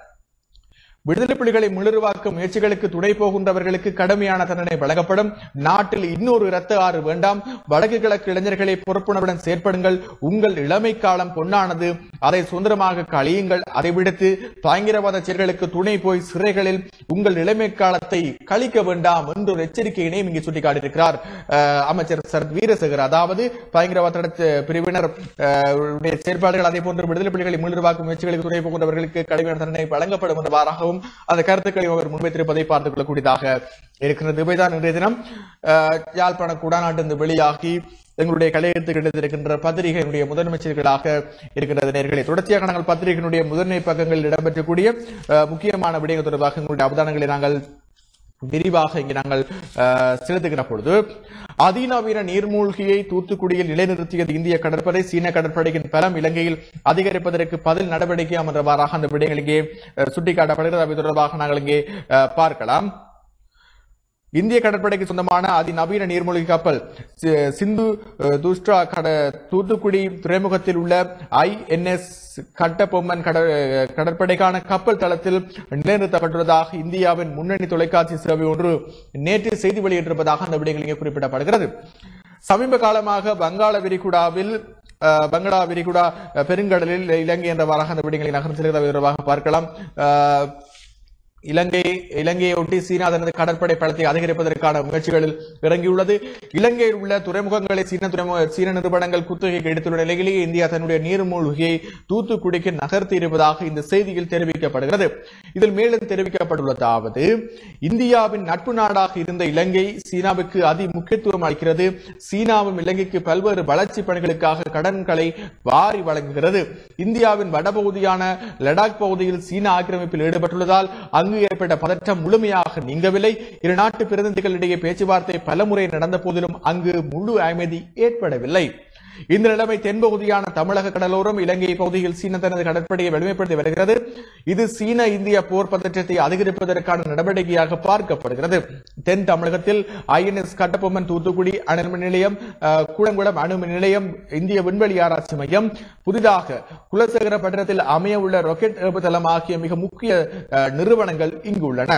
விடுதலை புலிகளை முழுருவாக்கும் முயற்சிகளுக்கு துணை போகின்றவர்களுக்கு கடுமையான தண்டனை வழங்கப்படும் நாட்டில் இன்னொரு இரத்த ஆறு வேண்டாம் வடக்கு கிழக்கு இளைஞர்களை பொறுப்புணர்வுடன் செயற்படுங்கள் உங்கள் இளமை காலம் பொன்னானது அதை சுதந்திரமாக கழியுங்கள் அதை விடுத்து பயங்கரவாத செயல்களுக்கு துணை போய் சிறைகளில் உங்கள் இளமை காலத்தை கழிக்க வேண்டாம் என்ற ஒரு எச்சரிக்கையினையும் இங்கே சுட்டிக்காட்டியிருக்கிறார் அஹ், அமைச்சர் சரத் வீரசேகர் அதாவது பயங்கரவாத தடுப்பு பிரிவினர் அஹ், உடைய செயற்பாடுகள் அதே போன்று விடுதலை புலிகளை முன்னிர்வாக்கும் முயற்சிகளுக்கு துணை போகின்றவர்களுக்கு கடுமையான தண்டனை வழங்கப்படும் என்றவாறாகவும் அந்த கருத்துக்களை அவர் முன்வைத்திருப்பதை பார்த்துக் கொள்ளக்கூடியதாக இருக்கிறது இவைதான் இன்றைய தினம் அஹ், யாழ்ப்பாண குடாநாட்டிலிருந்து வெளியாகி எங்களுடைய கலையத்துக்கு எடுத்திருக்கின்ற பத்திரிகையினுடைய முதன்மை செய்திகளாக இருக்கின்றது நேர்களை தொடர்ச்சியாக நாங்கள் பத்திரிகையினுடைய முதன்மை பக்கங்களில் இடம்பெற்றக்கூடிய அஹ், முக்கியமான விடயங்கள் தொடர்பாக எங்களுடைய அவதானங்களை நாங்கள் விரிவாக இங்கே நாங்கள் அஹ், செலுத்துகிற பொழுது அதிநவீன நீர்மூழ்கியை தூத்துக்குடியில் நிலைநிறுத்தியது இந்திய கடற்படை சீன கடற்படையின் பலம் இலங்கையில் அதிகரிப்பதற்கு பதில் நடவடிக்கை அமர்ந்தவாறாக அந்த விடயங்கள் இங்கே அஹ், சுட்டிக்காட்டப்படுகிறது அவை தொடர்பாக நாங்கள் இங்கே அஹ், பார்க்கலாம் இந்திய கடற்படைக்கு சொந்தமான அதிநவீன நீர்மூழ்கி கப்பல் சி- சிந்து அஹ், துஷ்டா கட தூத்துக்குடி துறைமுகத்தில் உள்ள ஐஎன்எஸ் கட்டபொம்மன் கட கடற்படைக்கான கப்பல் தளத்தில் நிலைநிறுத்தப்பட்டுள்ளதாக இந்தியாவின் முன்னணி தொலைக்காட்சி சேவை ஒன்று நேற்று செய்தி வெளியிட்டிருப்பதாக அந்த விடயங்கள் இங்கே குறிப்பிடப்படுகிறது சமீப காலமாக வங்காள விரிகுடாவில் அஹ், வங்களா விரிகுடா அஹ், பெருங்கடலில் இலங்கை என்றவாறாக அந்த விடயங்களை நகர்ந்து செல்கிறது தொடர்பாக பார்க்கலாம் அஹ், இலங்கை இலங்கையை ஒட்டி சீனா தனது கடற்படை பலத்தை அதிகரிப்பதற்கான முயற்சிகளில் இறங்கியுள்ளது இலங்கையில் உள்ள துறைமுகங்களை சீன துறைமுக சீன நிறுவனங்கள் குத்தகைக்கு எடுத்துள்ள நிலையிலேயே இந்தியா தன்னுடைய நீர்மூழ்கியை தூத்துக்குடிக்கு நகர்த்தி இருப்பதாக இந்த செய்தியில் தெரிவிக்கப்படுகிறது இதில் மேலும் தெரிவிக்கப்பட்டுள்ளதாவது இந்தியாவின் நட்பு நாடாக இருந்த இலங்கை சீனாவுக்கு அதி முக்கியத்துவம் அளிக்கிறது சீனாவும் இலங்கைக்கு பல்வேறு வளர்ச்சி பணிகளுக்காக கடன்களை வாரி வழங்குகிறது இந்தியாவின் வடபகுதியான லடாக் பகுதியில் சீன ஆக்கிரமிப்பில் ஈடுபட்டுள்ளதால் அங்கு ஏற்பட்ட பதற்றம் முழுமையாக நீங்கவில்லை இரு நாட்டு பிரதிநிதிகளிடையே பேச்சுவார்த்தை பலமுறை நடந்த போதிலும் அங்கு முழு அமைதி ஏற்படவில்லை இந்த நிலைமை தென்பகுதியான தமிழக கடலோரம் இலங்கை பகுதியில் சீன தனது கடற்படையை வலிமைப்படுத்தி வருகிறது இது சீன இந்திய போர் பதற்றத்தை அதிகரிப்பதற்கான நடவடிக்கையாக பார்க்கப்படுகிறது தென் தமிழகத்தில் ஐஎன்எஸ் கட்டபொம்மன் தூத்துக்குடி அணுமின் நிலையம் அஹ், கூடங்குளம் அணுமின் நிலையம் இந்திய விண்வெளி ஆராய்ச்சி மையம் புதிதாக குலசேகர பட்டணத்தில் அமைய உள்ள ராக்கெட் ஏவுதளம் ஆகிய மிக முக்கிய அஹ், நிறுவனங்கள் இங்கு உள்ளன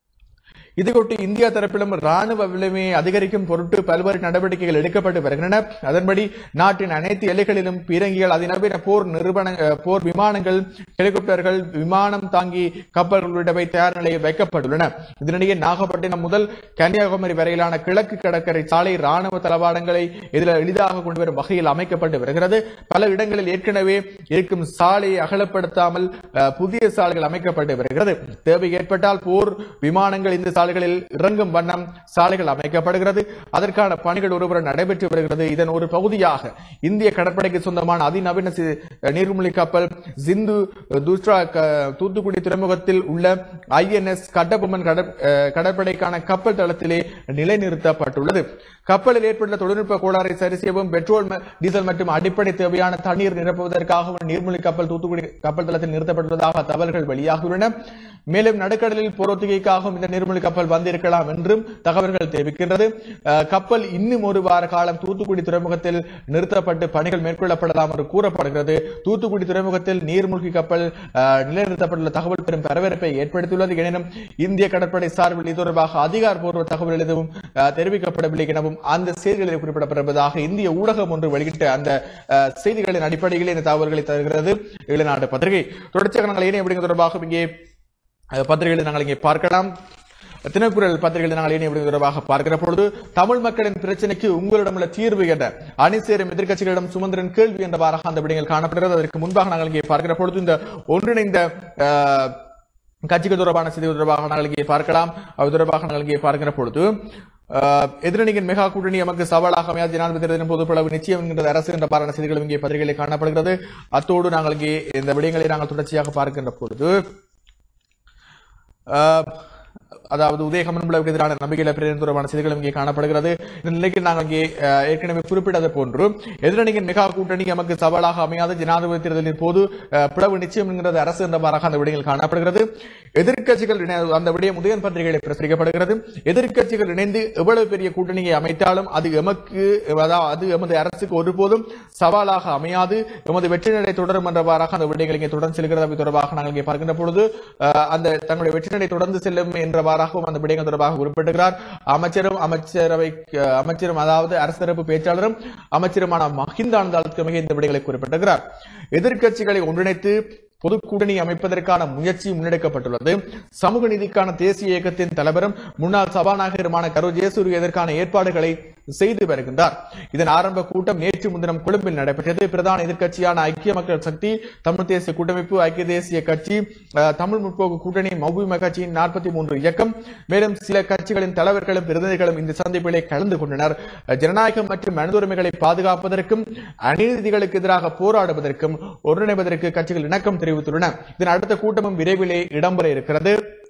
இதுகொட்டி இந்தியா தரப்பிலும் ராணுவ விலைமையை அதிகரிக்கும் பொருட்டு பல்வேறு நடவடிக்கைகள் எடுக்கப்பட்டு வருகின்றன அதன்படி நாட்டின் அனைத்து எல்லைகளிலும் பீரங்கிகள் அதிநவீன போர் நிறுவன அஹ், போர் விமானங்கள் ஹெலிகாப்டர்கள் விமானம் தாங்கி கப்பல்கள் உள்ளிட்டவை தயார் நிலையில் வைக்கப்பட்டுள்ளன இதனிடையே நாகப்பட்டினம் முதல் கன்னியாகுமரி வரையிலான கிழக்கு கடற்கரை சாலை ராணுவ தளவாடங்களை இதில் எளிதாக கொண்டு வரும் வகையில் அமைக்கப்பட்டு வருகிறது பல இடங்களில் ஏற்கனவே இருக்கும் சாலையை அகலப்படுத்தாமல் அஹ், புதிய சாலைகள் அமைக்கப்பட்டு வருகிறது தேவை ஏற்பட்டால் போர் விமானங்கள் இந்த சாலைகளில் இறங்கும் வண்ணம் சாலைகள் அமைக்கப்படுகிறது அதற்கான பணிகள் ஒருபுறம் நடைபெற்று வருகிறது இதன் ஒரு பகுதியாக இந்திய கடற்படைக்கு சொந்தமான அதிநவீன சி- நீர்மூழ்கி கப்பல் சிந்து துஷ்ரா க- தூத்துக்குடி துறைமுகத்தில் உள்ள ஐஎன்எஸ் கட்டபொம்மன் கடற்- அஹ், கடற்படைக்கான கப்பல் தளத்திலே நிலைநிறுத்தப்பட்டுள்ளது கப்பலில் ஏற்பட்டுள்ள தொழில்நுட்ப கோளாறை சரி செய்யவும் பெட்ரோல் ம- டீசல் மற்றும் அடிப்படை தேவையான தண்ணீர் நிரப்புவதற்காகவும் நீர்மூழ்கி கப்பல் தூத்துக்குடி கப்பல் தளத்தில் நிறுத்தப்பட்டுள்ளதாக தகவல்கள் வெளியாகியுள்ளன மேலும் நடுக்கடலில் போர் ஒத்திகைக்காகவும் இந்த நீர்மூழ்கி கப்பல் வந்திருக்கலாம் என்றும் தகவல்கள் தெரிவிக்கின்றது அஹ், கப்பல் இன்னும் ஒரு வார காலம் தூத்துக்குடி துறைமுகத்தில் நிறுத்தப்பட்டு பணிகள் மேற்கொள்ளப்படலாம் என்று கூறப்படுகிறது தூத்துக்குடி துறைமுகத்தில் நீர்மூழ்கி கப்பல் அஹ், நிலைநிறுத்தப்பட்டுள்ள தகவல் பெரும் பரபரப்பை ஏற்படுத்தியுள்ளது எனினும் இந்திய கடற்படை சார்பில் இது தொடர்பாக அதிகாரப்பூர்வ தகவல் எதுவும் அஹ், தெரிவிக்கப்படவில்லை எனவும் அந்த செய்திகளில் குறிப்பிடப்பட்டிருப்பதாக இந்திய ஊடகம் ஒன்று வெளியிட்ட அந்த அஹ், செய்திகளின் அடிப்படையில் இந்த தகவல்களை தருகிறது ஈழநாடு பத்திரிகை தொடர்ச்சியாக நாங்கள் ஏனைய விடயங்கள் தொடர்பாக இங்கே அஹ், பத்திரிகைகளை நாங்கள் இங்கே பார்க்கலாம் தினக்குரல் பத்திரிகையில் நாங்கள் இனி எப்படி தொடர்பாக பார்க்கிற பொழுது தமிழ் மக்களின் பிரச்சனைக்கு உங்களிடம் உள்ள தீர்வு என்ற அணி சேரும் எதிர்க்கட்சிகளிடம் சுமந்திரன் கேள்வி என்றவாறாக அந்த விடயங்கள் காணப்படுகிறது அதற்கு முன்பாக நாங்கள் இங்கே பார்க்கிற பொழுது இந்த ஒன்றிணைந்த அஹ், கட்சிகள் தொடர்பான செய்தி தொடர்பாக நாங்கள் இங்கே பார்க்கலாம் அது தொடர்பாக நாங்கள் இங்கே பார்க்கிற பொழுது அஹ், எதிரணியின் மெகா கூட்டணி நமக்கு சவாலாக அமையாது ஜனாதிபதி தேர்தலின் பொதுப்பளவு நிச்சயம் என்கிற அரசு என்ற பாரான செய்திகளும் இங்கே பத்திரிகைகளில் காணப்படுகிறது அத்தோடு நாங்கள் இங்கே இந்த விடயங்களை நாங்கள் தொடர்ச்சியாக பார்க்கின்ற பொழுது அஹ், அதாவது உதயகமன் பிளவுக்கு எதிரான நம்பிக்கையில பிரேரணை தொடர்பான செய்திகளும் இங்கே காணப்படுகிறது இந்த நிலைக்கு நாங்கள் இங்கே அஹ், ஏற்கனவே குறிப்பிட்டது போன்று எதிரணியின் மெகா கூட்டணி நமக்கு சவாலாக அமையாத ஜனாதிபதி தேர்தலின் போது அஹ், பிளவு நிச்சயம் என்கிறது அரசு என்றவாறாக அந்த விடயங்கள் காணப்படுகிறது எதிர்க்கட்சிகள் இணை- அந்த விடயம் உதயன் பத்திரிகையில் பிரசுரிக்கப்படுகிறது எதிர்க்கட்சிகள் இணைந்து எவ்வளவு பெரிய கூட்டணியை அமைத்தாலும் அது எமக்கு அதாவது அது எமது அரசுக்கு ஒருபோதும் சவாலாக அமையாது எமது வெற்றி நடை தொடரும் என்றவாறாக அந்த விடயங்கள் இங்கே தொடர்ந்து செல்கிறது அவை தொடர்பாக நாங்கள் இங்கே பார்க்கின்ற பொழுது அஹ், அந்த தங்களுடைய வெற்றி நடை தொடர்ந்து செல்லும் என்றவாறாகவும் அந்த விடயங்கள் தொடர்பாக குறிப்பிட்டிருக்கிறார் அமைச்சரும் அமைச்சரவை அஹ், அமைச்சரும் அதாவது அரசு தரப்பு பேச்சாளரும் அமைச்சருமான மஹிந்த ஆனந்தாளுக்கு மிக இந்த விடயங்களை குறிப்பிட்டிருக்கிறார் எதிர்க்கட்சிகளை ஒன்றிணைத்து பொது கூட்டணி அமைப்பதற்கான முயற்சி முன்னெடுக்கப்பட்டுள்ளது சமூக நீதிக்கான தேசிய இயக்கத்தின் தலைவரும் முன்னாள் சபாநாயகருமான கரு ஜெயசூரிய இதற்கான ஏற்பாடுகளை செய்து வருகின்றார் இதன் ஆரம்ப கூட்டம் நேற்று முன்தினம் கொழும்பில் நடைபெற்றது பிரதான எதிர்க்கட்சியான ஐக்கிய மக்கள் சக்தி தமிழ் தேசிய கூட்டமைப்பு ஐக்கிய தேசிய கட்சி அஹ், தமிழ் முற்போக்கு கூட்டணி மௌபிம கட்சியின் நாற்பத்தி மூன்று இயக்கம் மேலும் சில கட்சிகளின் தலைவர்களும் பிரதிநிதிகளும் இந்த சந்திப்பிலே கலந்து கொண்டனர் அஹ், ஜனநாயகம் மற்றும் மனித உரிமைகளை பாதுகாப்பதற்கும் அநீதிகளுக்கு எதிராக போராடுவதற்கும் ஒருங்கிணைவதற்கு கட்சிகள் இணக்கம் தெரிவித்துள்ளன இதன் அடுத்த கூட்டமும் விரைவிலே இடம்பெற இருக்கிறது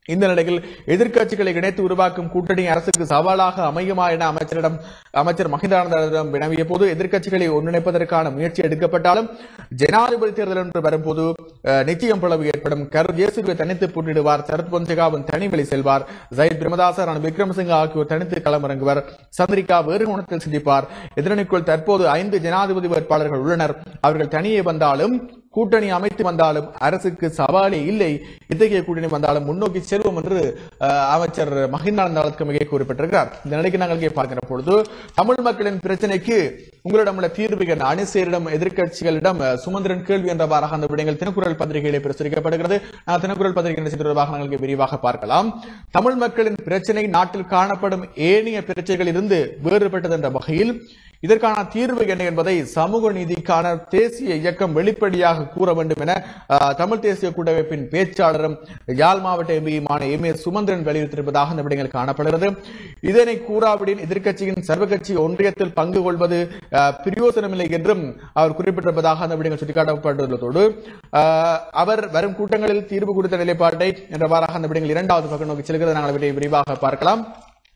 இந்த நிலையில் எதிர்க்கட்சிகளை இணைத்து உருவாக்கும் கூட்டணி அரசுக்கு சவாலாக அமையுமா என அமைச்சரிடம் அமைச்சர் மகிந்தானந்தரிடம் வினவிய போது எதிர்க்கட்சிகளை ஒன்றிணைப்பதற்கான முயற்சி எடுக்கப்பட்டாலும் ஜனாதிபதி தேர்தல் என்று வரும்போது அஹ், நிச்சயம் பிளவு ஏற்படும் கரு ஜேசுவை தனித்து போட்டியிடுவார் சரத் பொன்சேகாவின் தனிவெளி செல்வார் ஜயித் பிரமதாசர் ரணில் விக்ரமசிங்க ஆகியோர் தனித்து களமிறங்குவர் சந்திரிகா வேறு கோணத்தில் சிந்திப்பார் எதிரணிக்குள் தற்போது ஐந்து ஜனாதிபதி வேட்பாளர்கள் உள்ளனர் அவர்கள் தனியே வந்தாலும் கூட்டணி அமைத்து வந்தாலும் அரசுக்கு சவாலே இல்லை இத்தகைய கூட்டணி வந்தாலும் முன்னோக்கி செல்வோம் என்று அஹ், அமைச்சர் மகிந்தானந்தாளுக்கு மிக குறிப்பிட்டிருக்கிறார் இந்த நிலைக்கு நாங்கள் இங்கே பார்க்கிற பொழுது தமிழ் மக்களின் பிரச்சனைக்கு உங்களிடம் உள்ள தீர்வுகள் அணிசேரிடம் எதிர்க்கட்சிகளிடம் அஹ், சுமந்திரன் கேள்வி என்றவாறாக அந்த விடயங்கள் தினக்குரல் பத்திரிகையிலே பிரசுரிக்கப்படுகிறது நான் தினக்குரல் பத்திரிகை நிகழ்ச்சி தொடர்பாக நாங்கள் இங்கே விரிவாக பார்க்கலாம் தமிழ் மக்களின் பிரச்சனை நாட்டில் காணப்படும் ஏனைய பிரச்சனைகளில் இருந்து வேறுபட்டது என்ற வகையில் இதற்கான தீர்வு என்ன என்பதை சமூக நீதிக்கான தேசிய இயக்கம் வெளிப்படையாக கூற வேண்டும் என அஹ், தமிழ் தேசிய கூட்டமைப்பின் பேச்சாளரும் யாழ் மாவட்ட எம்பியுமான எம் ஏ சுமந்திரன் வலியுறுத்தியிருப்பதாக இந்த விடயங்கள் காணப்படுகிறது இதனை கூறாவிடின் எதிர்க்கட்சியின் சர்வகட்சி ஒன்றியத்தில் பங்கு கொள்வது அஹ், பிரயோசனமில்லை என்றும் அவர் குறிப்பிட்டிருப்பதாக அந்த விடயங்கள் சுட்டிக்காட்டப்பட்டுள்ளதோடு அஹ், அவர் வரும் கூட்டங்களில் தீர்வு கொடுத்த நிலைப்பாட்டை என்றவாறாக அந்த விடயங்கள் இரண்டாவது பக்கம் நோக்கி செல்கிறது நாங்கள் அவற்றை விரிவாக பார்க்கலாம்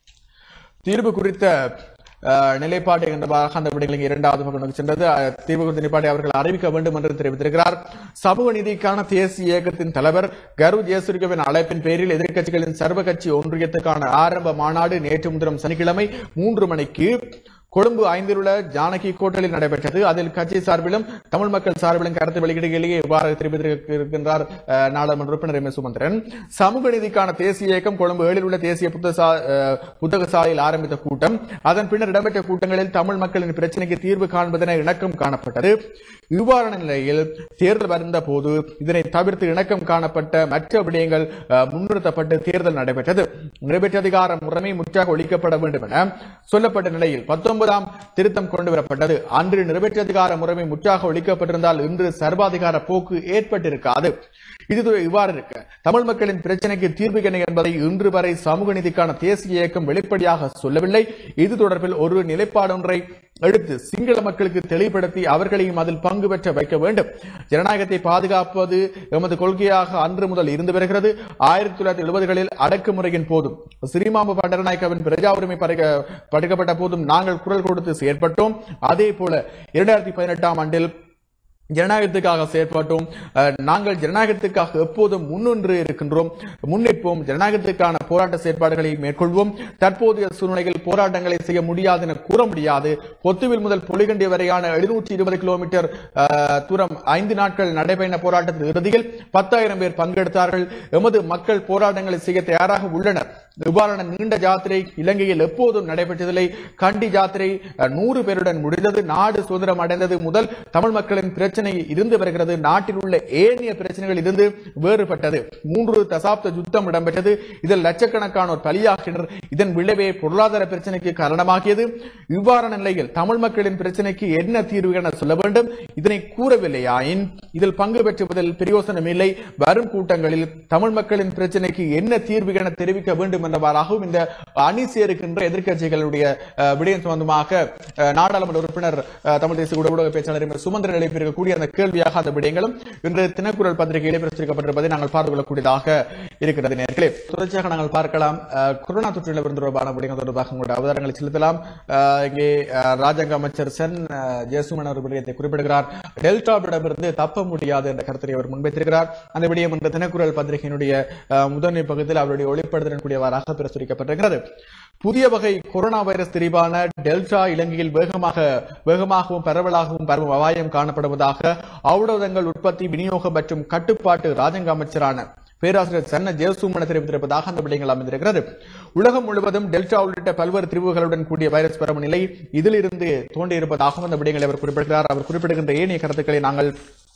தீர்வு குறித்த அஹ், நிலைப்பாடு என்றவாக அந்த விடயங்கள் இரண்டாவது பக்கம் நோக்கி சென்றது அஹ், தீர்வு குறித்த நிலைப்பாட்டை அவர்கள் அறிவிக்க வேண்டும் என்று தெரிவித்திருக்கிறார் சமூக நீதிக்கான தேசிய இயக்கத்தின் தலைவர் கரு ஜெயசூரியவின் அழைப்பின் பேரில் எதிர்க்கட்சிகளின் சர்வகட்சி ஒன்றியத்துக்கான ஆரம்ப மாநாடு நேற்று முன்தினம் சனிக்கிழமை மூன்று மணிக்கு கொழும்பு ஐந்திலுள்ள ஜானகி கோட்டலில் நடைபெற்றது அதில் கட்சி சார்பிலும் தமிழ் மக்கள் சார்பிலும் கருத்து வெளியிடுகையிலேயே இவ்வாறு தெரிவித்திருக்கின்றார் அஹ், நாடாளுமன்ற உறுப்பினர் எம் ஏ சுமந்திரன் சமூக நீதிக்கான தேசிய இயக்கம் கொழும்பு ஏழில் உள்ள தேசிய புத்தக சா- அஹ், புத்தக சாலையில் ஆரம்பித்த கூட்டம் அதன் பின்னர் இடம்பெற்ற கூட்டங்களில் தமிழ் மக்களின் பிரச்சனைக்கு தீர்வு காண்பதென இணக்கம் காணப்பட்டது இவ்வாறான நிலையில் தேர்தல் வந்த போது இதனை தவிர்த்து இணக்கம் காணப்பட்ட மற்ற விடயங்கள் அஹ், முன்னிறுத்தப்பட்டு தேர்தல் நடைபெற்றது நிறைவேற்ற அதிகார முறைமை முற்றாக ஒழிக்கப்பட வேண்டும் என சொல்லப்பட்ட நிலையில் பத்தொன்பதாம் திருத்தம் கொண்டு வரப்பட்டது அன்று நிறைவேற்ற அதிகார முறைமை முற்றாக ஒழிக்கப்பட்டிருந்தால் இன்று சர்வாதிகார போக்கு ஏற்பட்டிருக்காது இது து- இவ்வாறு இருக்க தமிழ் மக்களின் பிரச்சனைக்கு தீர்வு என்ன என்பதை இன்று வரை சமூக நீதிக்கான தேசிய இயக்கம் வெளிப்படையாக சொல்லவில்லை இது தொடர்பில் ஒரு நிலைப்பாடொன்றை எடுத்து சிங்கள மக்களுக்கு தெளிவுபடுத்தி அவர்களையும் அதில் பங்கு பெற்ற வைக்க வேண்டும் ஜனநாயகத்தை பாதுகாப்பது எமது கொள்கையாக அன்று முதல் இருந்து வருகிறது ஆயிரத்தி தொள்ளாயிரத்தி எழுபதுகளில் அடக்குமுறையின் போதும் ஸ்ரீமாம பண்டரநாயக்கவின் பிரஜா உரிமை பறிக்க- பறிக்கப்பட்ட போதும் நாங்கள் குரல் கொடுத்து செயற்பட்டோம் அதே போல இரண்டாயிரத்தி பதினெட்டாம் ஆண்டில் ஜனநாயகத்துக்காக செயற்பட்டோம் அஹ், நாங்கள் ஜனநாயகத்துக்காக எப்போதும் முன்னின்று இருக்கின்றோம் முன்னிற்போம் ஜனநாயகத்துக்கான போராட்ட செயற்பாடுகளை மேற்கொள்வோம் தற்போதைய சூழ்நிலையில் போராட்டங்களை செய்ய முடியாது என கூற முடியாது பொத்துவில் முதல் பொலிகண்டி வரையான எழுநூற்றி இருபது கிலோமீட்டர் அஹ், தூரம் ஐந்து நாட்கள் நடைபெற்ற போராட்டத்தின் இறுதியில் பத்தாயிரம் பேர் பங்கெடுத்தார்கள் எமது மக்கள் போராட்டங்களை செய்ய தயாராக உள்ளனர் இவ்வாறான நீண்ட ஜாத்திரை இலங்கையில் எப்போதும் நடைபெற்றதில்லை கண்டி ஜாத்திரை அஹ், நூறு பேருடன் முடிந்தது நாடு சுதந்திரம் அடைந்தது முதல் தமிழ் மக்களின் பிரச்சனை இருந்து வருகிறது நாட்டில் உள்ள ஏனைய பிரச்சனைகள் இருந்து வேறுபட்டது மூன்று தசாப்த யுத்தம் இடம்பெற்றது இதில் லட்சக்கணக்கானோர் பலியாகினர் இதன் விளைவே பொருளாதார பிரச்சனைக்கு காரணமாகியது இவ்வாறான நிலையில் தமிழ் மக்களின் பிரச்சனைக்கு என்ன தீர்வு என சொல்ல வேண்டும் இதனை கூறவில்லையாயின் இதில் பங்கு பெற்றுவதில் பிரயோசனம் இல்லை வரும் கூட்டங்களில் தமிழ் மக்களின் பிரச்சனைக்கு என்ன தீர்வு என தெரிவிக்க வேண்டும் என்றவாறாகவும் இந்த அணி சேருகின்ற எதிர்க்கட்சிகளுடைய அஹ், விடயம் சம்பந்தமாக அஹ், நாடாளுமன்ற உறுப்பினர் அஹ், தமிழ் தேசிய ஊடக ஊடக பேச்சாளர் எம். சுமந்திரன் எழுப்பியிருக்கக்கூடிய அந்த கேள்வியாக அந்த விடயங்களும் இன்று தினக்குரல் பத்திரிகையிலே பிரசுரிக்கப்பட்டிருப்பதை நாங்கள் பார்த்து கொள்ளக்கூடியதாக இருக்கிறது நேர்களே தொடர்ச்சியாக நாங்கள் பார்க்கலாம் அஹ், கொரோனா தொற்று நிலவரம் தொடர்பான விடயங்கள் தொடர்பாக உங்களுடைய அவதாரங்களை செலுத்தலாம் அஹ், இங்கே அஹ், ராஜாங்க அமைச்சர் சென் அஹ், ஜெயசுமன் அவர் விடயத்தை குறிப்பிடுகிறார் டெல்டாவிடமிருந்து தப்ப முடியாது என்ற கருத்தை அவர் முன்வைத்திருக்கிறார் அந்த விடயம் என்ற தினக்குரல் பத்திரிகையினுடைய அஹ், முதன்மை பக்கத்தில் அவருடைய ஒளிப்படுத்தலின் கூடியவாறாக பிரசுரிக்கப்பட்டிருக்கிறது புதிய வகை கொரோனா வைரஸ் திரிவான டெல்டா இலங்கையில் வேகமாக வேகமாகவும் பரவலாகவும் பரவும் அபாயம் காணப்படுவதாக ஔடதங்கள் உற்பத்தி விநியோகம் மற்றும் கட்டுப்பாட்டு ராஜாங்க அமைச்சரான பேராசிரியர் சன்ன ஜெயசுமன தெரிவித்திருப்பதாக அந்த விடயங்கள் அமைந்திருக்கிறது உலகம் முழுவதும் டெல்டா உள்ளிட்ட பல்வேறு திரிவுகளுடன் கூடிய வைரஸ் பரவும் நிலை இதிலிருந்து தோன்றியிருப்பதாகவும் அந்த விடயங்களை அவர் குறிப்பிடுகிறார் அவர் குறிப்பிடுகின்ற ஏனைய கருத்துக்களை நாங்கள்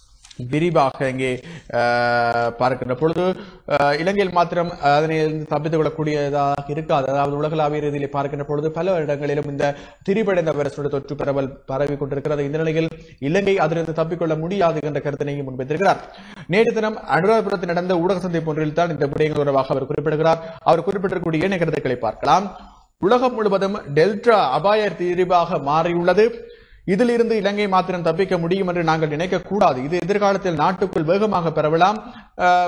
விரிவாக இங்கே அஹ், பார்க்கின்ற பொழுது அஹ், இலங்கையில் மாத்திரம் அதனிலிருந்து தப்பித்துக் கொள்ளக்கூடியதாக இருக்காது அதாவது உலகளாவிய ரீதியிலே பார்க்கின்ற பொழுது பல இடங்களிலும் இந்த திரிபடைந்த வைரஸோட தொற்று பரவல் பரவி கொண்டிருக்கிறது இந்த நிலையில் இலங்கை அதிலிருந்து தப்பிக்கொள்ள முடியாது என்ற கருத்தினையும் முன்வைத்திருக்கிறார் நேற்று தினம் அனுராதபுரத்தில் நடந்த ஊடக சந்திப்பு ஒன்றில் தான் இந்த விடயங்கள் தொடர்பாக அவர் குறிப்பிடுகிறார் அவர் குறிப்பிட்டிருக்கக்கூடிய ஏனைய கருத்துக்களை பார்க்கலாம் உலகம் முழுவதும் டெல்டா அபாய தீர்வாக மாறியுள்ளது இதிலிருந்து இலங்கை மாத்திரம் தப்பிக்க முடியும் என்று நாங்கள் நினைக்க கூடாது இது எதிர்காலத்தில் நாட்டுக்குள் வேகமாக பரவலாம் அஹ்,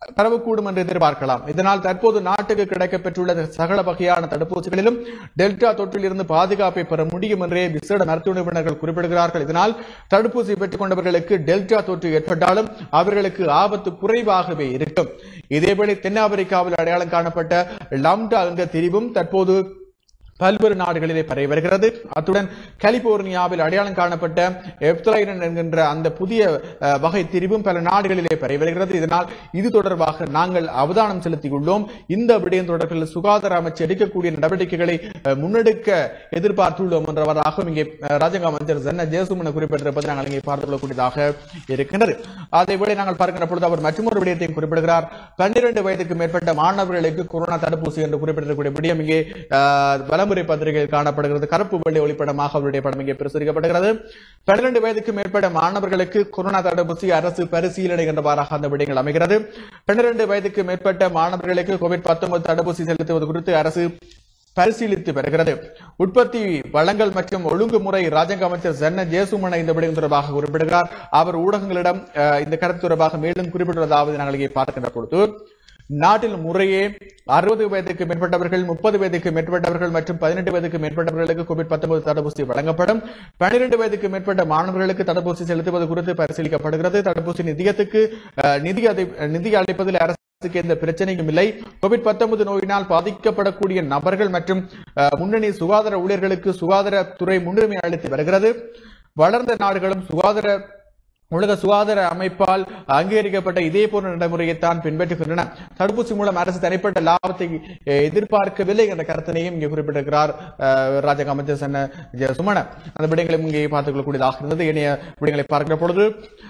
பரவக்கூடும் என்று எதிர்பார்க்கலாம் இதனால் தற்போது நாட்டுக்கு கிடைக்கப்பெற்றுள்ள சகல வகையான தடுப்பூசிகளிலும் டெல்டா தொற்றில் இருந்து பாதுகாப்பை பெற முடியும் என்றே விசேட மருத்துவ நிபுணர்கள் குறிப்பிடுகிறார்கள் இதனால் தடுப்பூசி பெற்றுக் கொண்டவர்களுக்கு டெல்டா தொற்று ஏற்பட்டாலும் அவர்களுக்கு ஆபத்து குறைவாகவே இருக்கும் இதேவேளை தென்னாப்பிரிக்காவில் அடையாளம் காணப்பட்ட லம்டா என்ற திரிவும் தற்போது பல்வேறு நாடுகளிலே பரவி வருகிறது அத்துடன் கலிபோர்னியாவில் அடையாளம் காணப்பட்ட எப்தலைரன் என்கின்ற அந்த புதிய அஹ், வகை திரிவும் பல நாடுகளிலே பரவி வருகிறது இதனால் இது தொடர்பாக நாங்கள் அவதானம் செலுத்தியுள்ளோம் இந்த விடயம் தொடர்பில் சுகாதார அமைச்சு எடுக்கக்கூடிய நடவடிக்கைகளை அஹ், முன்னெடுக்க எதிர்பார்த்துள்ளோம் என்றவராகவும் இங்கே அஹ், ராஜாங்க அமைச்சர் ஜன்ன ஜெயசுமன குறிப்பிட்டிருப்பதை நாங்கள் இங்கே பார்த்துக் கொள்ளக்கூடியதாக இருக்கின்றது அதேவேளை நாங்கள் பார்க்கின்ற பொழுது அவர் மற்றொரு விடயத்தையும் குறிப்பிடுகிறார் பன்னிரண்டு வயதுக்கு மேற்பட்ட மாணவர்களுக்கு கொரோனா தடுப்பூசி என்று குறிப்பிட்டிருக்கக்கூடிய விடயம் இங்கே அஹ், வலமுறை பத்திரிகையில் காணப்படுகிறது கருப்பு வெள்ளை ஒளிப்படமாக அவருடைய படம் இங்கே பிரசுரிக்கப்படுகிறது பன்னிரண்டு வயதுக்கு மேற்பட்ட மாணவர்களுக்கு கொரோனா தடுப்பூசி அரசு பரிசீலனை என்றவாறாக அந்த விடயங்கள் அமைகிறது பன்னிரண்டு வயதுக்கு மேற்பட்ட மாணவர்களுக்கு கோவிட் 19 தடுப்பூசி செலுத்துவது குறித்து அரசு பரிசீலித்து வருகிறது உற்பத்தி வளங்கள் மற்றும் ஒழுங்குமுறை ராஜாங்க அமைச்சர் ஜன்ன ஜேசுமன இந்த விடயம் தொடர்பாக குறிப்பிடுகிறார் அவர் ஊடகங்களிடம் அஹ், இந்த கருத்து தொடர்பாக மேலும் குறிப்பிடுவதாவது நாங்கள் இங்கே பார்க்கின்ற பொழுது நாட்டில் முறையே அறுபது வயதுக்கு மேற்பட்டவர்கள் முப்பது வயதுக்கு மேற்பட்டவர்கள் மற்றும் பதினெட்டு வயதுக்கு மேற்பட்டவர்களுக்கு கோவிட் 19 தடுப்பூசி வழங்கப்படும் பன்னிரண்டு வயதுக்கு மேற்பட்ட மாணவர்களுக்கு தடுப்பூசி செலுத்துவது குறித்து பரிசீலிக்கப்படுகிறது தடுப்பூசி நிதியத்துக்கு அஹ், நிதி அதை- நிதி அளிப்பதில் அரசுக்கு எந்த பிரச்சனையும் இல்லை கோவிட் 19 நோயினால் பாதிக்கப்படக்கூடிய நபர்கள் மற்றும் அஹ், முன்னணி சுகாதார ஊழியர்களுக்கு சுகாதாரத்துறை முன்னுரிமை அளித்து வருகிறது வளர்ந்த நாடுகளும் சுகாதார உலக சுகாதார அமைப்பால் அங்கீகரிக்கப்பட்ட இதே போன்ற நடைமுறையைத்தான் பின்பற்றுகின்றன தடுப்பூசி மூலம் அரசு தனிப்பட்ட லாபத்தை அஹ், எதிர்பார்க்கவில்லை என்ற கருத்தினையும் இங்கே குறிப்பிட்டிருக்கிறார் அஹ், ராஜாங்க அமைச்சர் சென்ன ஜெய சுமன அந்த விடயங்களும் இங்கே பார்த்துக் கொள்ளக்கூடியதாக இருந்தது இனிய விடயங்களை பார்க்கிற பொழுது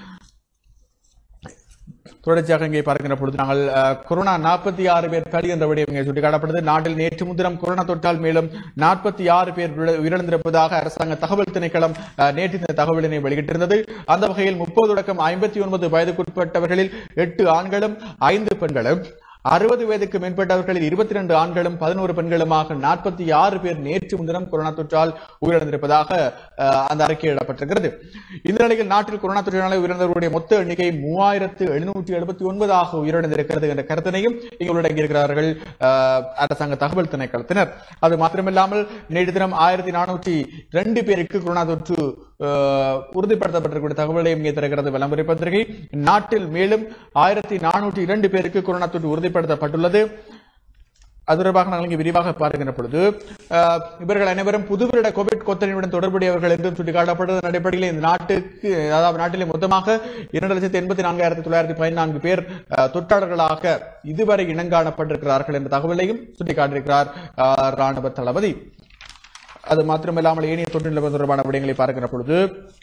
தொடர்ச்சியாக இங்கே பார்க்கின்ற பொழுது நாங்கள் அஹ், கொரோனா நாற்பத்தி ஆறு பேர் பலி என்ற விடயம் இங்கே சுட்டிக்காட்டப்படுது நாட்டில் நேற்று முன்தினம் கொரோனா தொற்றால் மேலும் நாற்பத்தி ஆறு பேர் உயிர- உயிரிழந்திருப்பதாக அரசாங்க தகவல் திணைக்களம் அஹ், நேற்று இந்த தகவலினை வெளியிட்டிருந்தது அந்த வகையில் முப்பது தொடக்கம் ஐம்பத்தி ஒன்பது வயதுக்குட்பட்டவர்களில் எட்டு ஆண்களும் ஐந்து பெண்களும் அறுபது வயதுக்கு மேற்பட்டவர்களில் இருபத்தி ரெண்டு ஆண்களும் பதினோரு பெண்களுமாக நாற்பத்தி ஆறு பேர் நேற்று முன்தினம் கொரோனா தொற்றால் உயிரிழந்திருப்பதாக அஹ், அந்த அறிக்கையிடப்பட்டிருக்கிறது இந்த நிலையில் நாட்டில் கொரோனா தொற்றினாலே உயிரிழந்தவர்களுடைய மொத்த எண்ணிக்கை மூவாயிரத்து எழுநூற்றி எழுபத்தி ஒன்பதாக உயிரிழந்திருக்கிறது என்ற கருத்தினையும் இங்கு உள்ளடங்கியிருக்கிறார்கள் அஹ், அரசாங்க தகவல் திணைக்களத்தினர் அது மாத்திரமில்லாமல் நேற்று தினம் ஆயிரத்தி நானூற்றி ரெண்டு பேருக்கு கொரோனா தொற்று அஹ், உறுதிப்படுத்தப்பட்டிருக்கூடிய தகவலையும் இங்கே தருகிறது விளம்பர பத்திரிகை நாட்டில் மேலும் ஆயிரத்தி நானூற்றி இரண்டு பேருக்கு கொரோனா தொற்று உறுதிப்படுத்தப்பட்டுள்ளது அது தொடர்பாக நாங்கள் இங்கே விரிவாக பார்க்கின்ற பொழுது அஹ், இவர்கள் அனைவரும் புதுவருட கோவிட் கொத்தனையுடன் தொடர்புடையவர்கள் என்றும் சுட்டிக்காட்டப்பட்டதன் அடிப்படையில் இந்த நாட்டுக்கு அதாவது நாட்டிலே மொத்தமாக இரண்டு லட்சத்தி எண்பத்தி நான்காயிரத்தி தொள்ளாயிரத்தி பதினான்கு பேர் அஹ், தொற்றாளர்களாக இதுவரை இனங்காணப்பட்டிருக்கிறார்கள் என்ற தகவலையும் சுட்டிக்காட்டியிருக்கிறார் அஹ், ராணுவ தளபதி அது மாத்திரமில்லாமல் ஏனைய தொற்று நிலவரம் தொடர்பான விடயங்களை பார்க்கின்ற பொழுது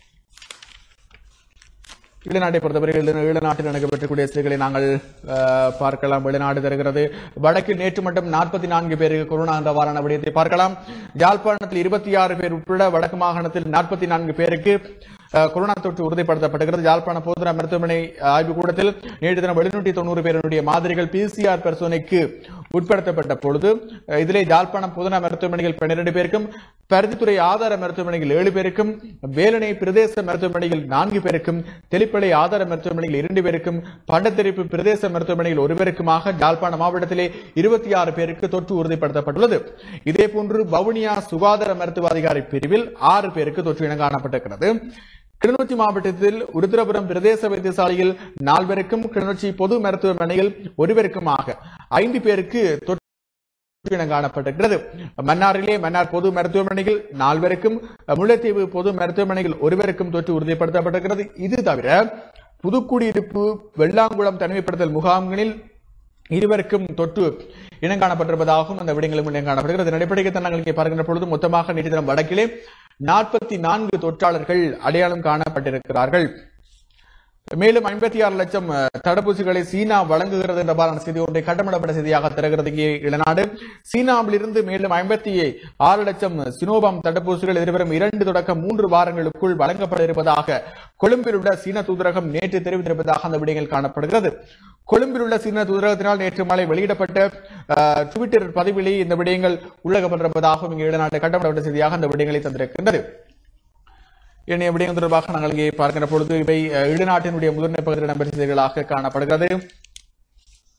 ஈழநாட்டை பொறுத்தவரையில் ஈழ- ஈழநாட்டில் நடைபெற்றக்கூடிய செய்திகளை நாங்கள் அஹ், பார்க்கலாம் வெளிநாடு தருகிறது வடக்கில் நேற்று மட்டும் நாற்பத்தி நான்கு பேருக்கு கொரோனா என்ற வாரான விடயத்தை பார்க்கலாம் யாழ்ப்பாணத்தில் இருபத்தி ஆறு பேர் உட்பட வடக்கு மாகாணத்தில் நாற்பத்தி நான்கு பேருக்கு அஹ், கொரோனா தொற்று உறுதிப்படுத்தப்படுகிறது யாழ்ப்பாண போதனா மருத்துவமனை ஆய்வுக் கூடத்தில் நேற்று தினம் எழுநூற்றி தொண்ணூறு பேருடைய மாதிரிகள் பிசிஆர் பரிசோதனைக்கு உட்படுத்தப்பட்ட பொழுது அஹ், இதிலே யாழ்ப்பாணம் போதனா மருத்துவமனையில் பன்னிரண்டு பேருக்கும் பருத்தித்துறை ஆதார மருத்துவமனையில் ஏழு பேருக்கும் வேலணை பிரதேச மருத்துவமனையில் நான்கு பேருக்கும் தெளிப்பளை ஆதார மருத்துவமனையில் இரண்டு பேருக்கும் பண்டத்தெரிப்பு பிரதேச மருத்துவமனையில் ஒருவருக்குமாக யாழ்ப்பாண மாவட்டத்திலே இருபத்தி ஆறு பேருக்கு தொற்று உறுதிப்படுத்தப்பட்டுள்ளது இதேபோன்று வவுனியா சுகாதார மருத்துவ அதிகாரி பிரிவில் ஆறு பேருக்கு தொற்று இனம் காணப்பட்டிருக்கிறது கிளிநொச்சி மாவட்டத்தில் உருத்திரபுரம் பிரதேச வைத்தியசாலையில் நால்வருக்கும் கிளிநொச்சி பொது மருத்துவமனையில் ஒருவருக்குமாக ஐந்து பேருக்கு தொற்று இனம் காணப்பட்டிருக்கிறது மன்னாரிலே மன்னார் பொது மருத்துவமனையில் நால்வருக்கும் முல்லைத்தீவு பொது மருத்துவமனையில் ஒருவருக்கும் தொற்று உறுதிப்படுத்தப்பட்டிருக்கிறது இது தவிர புதுக்குடியிருப்பு வெள்ளாங்குளம் தனிமைப்படுத்தல் முகாம்களில் இருவருக்கும் தொற்று இனங்காணப்பட்டிருப்பதாகவும் அந்த விடயங்களும் இனங்காணப்படுகிறது இதன் அடிப்படையில் தான் நாங்கள் இங்கே பார்க்கின்ற பொழுது மொத்தமாக நேற்று தினம் வடக்கிலே நாற்பத்தி நான்கு தொற்றாளர்கள் அடையாளம் காணப்பட்டிருக்கிறார்கள் மேலும் ஐம்பத்தி ஆறு லட்சம் அஹ், தடுப்பூசிகளை சீனா வழங்குகிறது என்றவாறான செய்தி ஒன்றை கட்டமிடப்பட்ட செய்தியாக தருகிறது இங்கே இளநாடு சீனாவிலிருந்து மேலும் ஐம்பத்தி ஆறு லட்சம் சினோபாம் தடுப்பூசிகள் எதிர்வரும் இரண்டு தொடக்கம் மூன்று வாரங்களுக்குள் வழங்கப்பட இருப்பதாக கொழும்பில் உள்ள சீன தூதரகம் நேற்று தெரிவித்திருப்பதாக அந்த விடயங்கள் காணப்படுகிறது கொழும்பில் உள்ள சீன தூதரகத்தினால் நேற்று மாலை வெளியிடப்பட்ட அஹ், ட்விட்டர் பதிவிலே இந்த விடயங்கள் உள்ளகப்பட்டிருப்பதாகவும் இங்கே இளநாடு கட்டமிடப்பட்ட செய்தியாக அந்த விடயங்களை தந்திருக்கின்றது ஏனைய விடயம் தொடர்பாக நாங்கள் இங்கே பார்க்கின்ற பொழுது இவை அஹ், ஈழநாட்டினுடைய முதன்மை பகுதியில் இடம்பெற்ற செய்திகளாக காணப்படுகிறது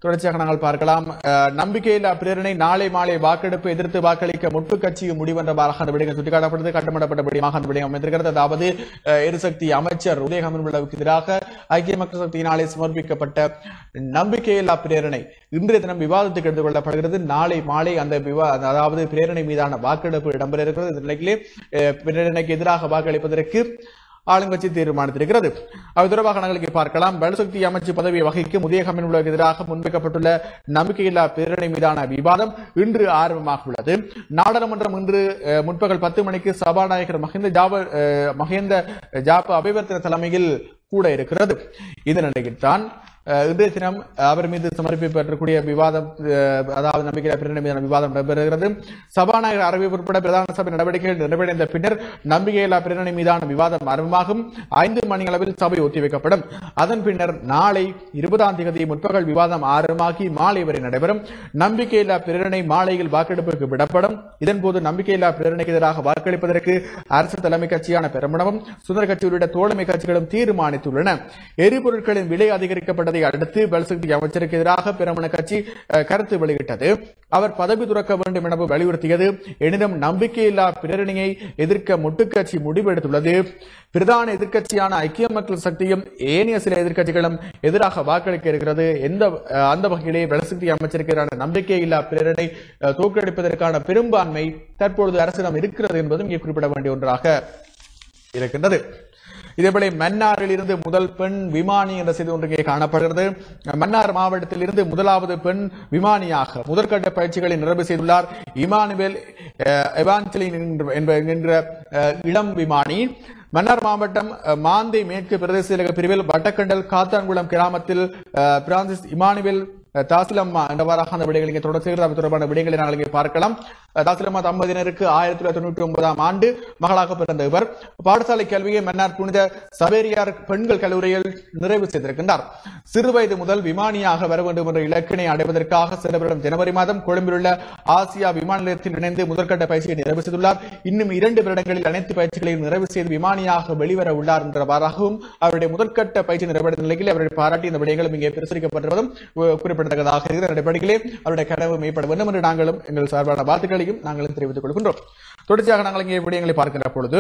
தொடர்ச்சியாக நாங்கள் பார்க்கலாம் அஹ், நம்பிக்கையில்லா பிரேரணை நாளை மாலை வாக்கெடுப்பு எதிர்த்து வாக்களிக்க முற்பு கட்சி முடிவென்றவாறாக அந்த விடயங்கள் சுட்டிக்காட்டப்படுது கட்டமிடப்பட்ட விடயமாக அந்த விடயம் அமைந்திருக்கிறது அதாவது அஹ், எரிசக்தி அமைச்சர் உதயகமன் விழாவுக்கு எதிராக ஐக்கிய மக்கள் சக்தியினாலே சமர்ப்பிக்கப்பட்ட நம்பிக்கையில்லா பிரேரணை இன்றைய தினம் விவாதத்துக்கு எடுத்துக் கொள்ளப்படுகிறது நாளை மாலை அந்த விவா அதாவது பிரேரணை மீதான வாக்கெடுப்பு இடம்பெற இருக்கிறது இந்த நிலையிலே அஹ், பிரேரணைக்கு எதிராக வாக்களிப்பதற்கு ஆளுங்கட்சி தீர்மானித்திருக்கிறது அது தொடர்பாக நாங்கள் இங்கே பார்க்கலாம் பலசக்தி அமைச்சு பதவியை வகிக்கும் உதயகமின் உள்ளவருக்கு எதிராக முன்வைக்கப்பட்டுள்ள நம்பிக்கையில்லா பேரணி மீதான விவாதம் இன்று ஆரம்பமாக உள்ளது நாடாளுமன்றம் இன்று அஹ், முற்பகல் பத்து மணிக்கு சபாநாயகர் மஹிந்த ஜாப அஹ், மஹிந்த ஜாப அபிவர்த்தன தலைமையில் கூட இருக்கிறது இந்த நிலையில் தான் அஹ், இன்றைய தினம் அவர் மீது சமர்ப்பிக்கப்பட்டிருக்கூடிய விவாதம் அஹ், அதாவது நம்பிக்கை பிரேரணை மீதான விவாதம் நடைபெறுகிறது சபாநாயகர் அறிவிப்பு உட்பட பிரதான சபை நடவடிக்கைகள் நிறைவடைந்த பின்னர் நம்பிக்கையில்லா பிரேரணை மீதான விவாதம் ஆரம்பமாகும் ஐந்து மணி அளவில் சபை ஒத்திவைக்கப்படும் அதன் பின்னர் நாளை இருபதாம் தேதி முற்பகல் விவாதம் ஆரம்பமாகி மாலை வரை நடைபெறும் நம்பிக்கையில்லா பிரேரணை மாலையில் வாக்கெடுப்புக்கு விடப்படும் இதன்போது நம்பிக்கையில்லா பிரேரணைக்கு எதிராக வாக்களிப்பதற்கு அரசு தலைமை கட்சியான பெருமனவும் சுதந்திர கட்சி உள்ளிட்ட தோழமை கட்சிகளும் தீர்மானித்துள்ளன எரிபொருட்களின் விலை அதிகரிக்கப்பட்டதை அடுத்து பல்சக்தி அமைச்சருக்கு எதிராக பெருமன கட்சி அஹ், கருத்து வெளியிட்டது அவர் பதவி துறக்க வேண்டும் எனவும் வலியுறுத்தியது எனினும் நம்பிக்கையில்லா பிரேரணையை எதிர்க்க முட்டுக்கட்சி முடிவெடுத்துள்ளது பிரதான எதிர்க்கட்சியான ஐக்கிய மக்கள் சக்தியும் ஏனைய சில எதிர்க்கட்சிகளும் எதிராக வாக்களிக்க இருக்கிறது எந்த அஹ், அந்த வகையிலே பலசக்தி அமைச்சருக்கு எதிரான நம்பிக்கையில்லா பிரேரணை அஹ், தோற்கடிப்பதற்கான பெரும்பான்மை தற்பொழுது அரசிடம் இருக்கிறது என்பதும் இங்கே குறிப்பிட வேண்டிய ஒன்றாக இருக்கின்றது இதேபோல மன்னாரில் இருந்து முதல் பெண் விமானி என்ற செய்தி ஒன்று இங்கே காணப்படுகிறது மன்னார் மாவட்டத்தில் இருந்து முதலாவது பெண் விமானியாக முதற்கட்ட பயிற்சிகளை நிறைவு செய்துள்ளார் இமானுவேல் அஹ், எவாஞ்சலின் என்கின்ற- என்ப- என்கின்ற அஹ், இளம் விமானி மன்னார் மாவட்டம் அஹ், மாந்தை மேற்கு பிரதேச செயலக பிரிவில் வட்டக்கண்டல் காத்தான்குளம் கிராமத்தில் அஹ், பிரான்சிஸ் இமானுவேல் அஹ், தாசிலம்மா என்றவாறாக அந்த விடைகள் இங்கே தொடர்ந்து செய்கிறது அது தொடர்பான விடயங்களை நாங்கள் இங்கே பார்க்கலாம் அஹ், தாசிலம்மா தம்பதியினருக்கு ஆயிரத்தி தொள்ளாயிரத்தி தொண்ணூற்றி ஒன்பதாம் ஆண்டு மகளாக பிறந்த இவர் பாடசாலை கல்வியை மன்னார் புனித சவேரியார் பெண்கள் கல்லூரியில் நிறைவு செய்திருக்கின்றார் சிறுவயது முதல் விமானியாக வர வேண்டும் என்ற இலக்கினை அடைவதற்காக சென்ற வருடம் ஜனவரி மாதம் கொழும்பில் உள்ள ஆசியா விமான நிலையத்தில் இணைந்து முதற்கட்ட பயிற்சியை நிறைவு செய்துள்ளார் இன்னும் இரண்டு வருடங்களில் அனைத்து பயிற்சிகளையும் நிறைவு செய்து விமானியாக வெளிவர உள்ளார் என்றவாறாகவும் அவருடைய முதற்கட்ட பயிற்சி நிறைவடைந்த நிலையில் அவரை பாராட்டி இந்த விடயங்களும் இங்கே பிரசுரிக்கப்பட்டிருப்பதும் அஹ், குறிப்பிடத்தக்கதாக இருக்கிற நடவடிக்கையிலே அவருடைய கனவு மேம்பட வேண்டும் என்று நாங்களும் எங்கள் சார்பான வாழ்த்துக்களையும் நாங்களும் தெரிவித்துக் கொள்கின்றோம் தொடர்ச்சியாக நாங்கள் இங்கே விடயங்களை பார்க்கின்ற பொழுது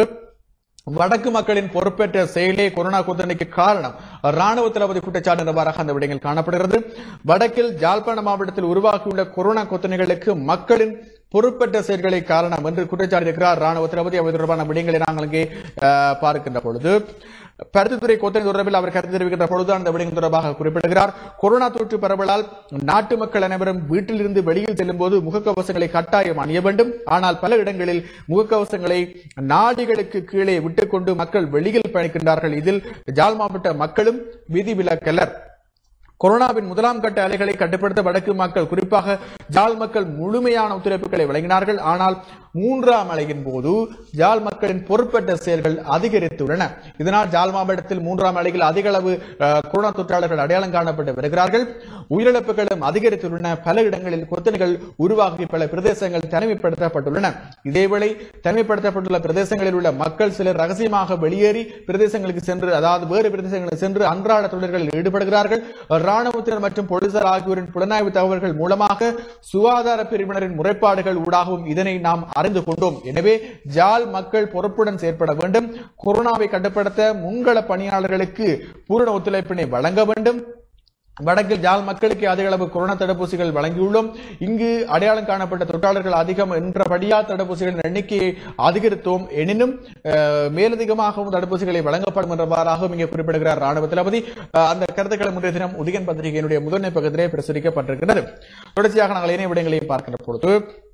வடக்கு மக்களின் பொறுப்பேற்ற செயலே கொரோனா கொந்தனைக்கு காரணம் ராணுவ தளபதி குற்றச்சாட்டு நிர்வாக அந்த விடயங்கள் காணப்படுகிறது வடக்கில் ஜாழ்ப்பாண மாவட்டத்தில் உருவாகியுள்ள கொரோனா கொத்தனைகளுக்கு மக்களின் பொறுப்பேற்ற செயல்களை காரணம் என்று குற்றச்சாட்டு இருக்கிறார் ராணுவ தளபதி அவை தொடர்பான விடயங்களை நாங்கள் இங்கே அஹ், பார்க்கின்ற பொழுது பருத்தித்துறை கொத்தனை தொடர்பில் அவர் கருத்து தெரிவிக்கின்ற பொழுது அந்த விடயம் தொடர்பாக குறிப்பிடுகிறார் கொரோனா தொற்று பரவலால் நாட்டு மக்கள் அனைவரும் வீட்டிலிருந்து வெளியில் செல்லும் போது முகக்கவசங்களை கட்டாயம் அணிய வேண்டும் ஆனால் பல இடங்களில் முகக்கவசங்களை நாடிகளுக்கு கீழே விட்டுக்கொண்டு மக்கள் வெளியில் பயணிக்கின்றார்கள் இதில் ஜாழ் மாவட்ட மக்களும் விதிவிலக்கலர் கொரோனாவின் முதலாம் கட்ட அலைகளை கட்டுப்படுத்த வடக்கு மக்கள் குறிப்பாக ஜாழ் மக்கள் முழுமையான ஒத்துழைப்புகளை வழங்கினார்கள் ஆனால் மூன்றாம் அலையின் போது ஜாழ் மக்களின் பொறுப்பேற்ற செயல்கள் அதிகரித்துள்ளன இதனால் ஜாழ் மாவட்டத்தில் மூன்றாம் அலையில் அதிக அளவு அஹ், கொரோனா தொற்றாளர்கள் அடையாளம் காணப்பட்டு வருகிறார்கள் உயிரிழப்புகளும் அதிகரித்துள்ளன பல இடங்களில் கொத்தனைகள் உருவாகி பல பிரதேசங்கள் தனிமைப்படுத்தப்பட்டுள்ளன இதேவேளை தனிமைப்படுத்தப்பட்டுள்ள பிரதேசங்களில் உள்ள மக்கள் சிலர் ரகசியமாக வெளியேறி பிரதேசங்களுக்கு சென்று அதாவது வேறு பிரதேசங்களுக்கு சென்று அன்றாட தொழில்களில் ஈடுபடுகிறார்கள் ராணுவத்தினர் மற்றும் போலீசார் ஆகியோரின் புலனாய்வு தகவல்கள் மூலமாக சுகாதார பிரிவினரின் முறைப்பாடுகள் ஊடாகவும் இதனை நாம் அறிந்து கொண்டோம் எனவே ஜால் மக்கள் பொறுப்புடன் செயற்பட வேண்டும் கொரோனாவை கட்டுப்படுத்த முன்கள பணியாளர்களுக்கு பூரண ஒத்துழைப்பினை வழங்க வேண்டும் வடக்கில் ஜால் மக்களுக்கு அதிக அளவு கொரோனா தடுப்பூசிகள் வழங்கியுள்ளோம் இங்கு அடையாளம் காணப்பட்ட தொற்றாளர்கள் அதிகம் என்றபடியா தடுப்பூசிகளின் எண்ணிக்கையை அதிகரித்தோம் எனினும் அஹ், மேலதிகமாகவும் தடுப்பூசிகளை வழங்கப்படும் என்றவாறாகவும் இங்கே குறிப்பிடுகிறார் ராணுவ தளபதி அஹ், அந்த கருத்துக்களை முந்தைய தினம் உதயன் பத்திரிகையினுடைய முதன்மை பக்கத்திலே பிரசுரிக்கப்பட்டிருக்கிறது தொடர்ச்சியாக நாங்கள் இணைய விடயங்களையும் பார்க்கின்ற பொழுது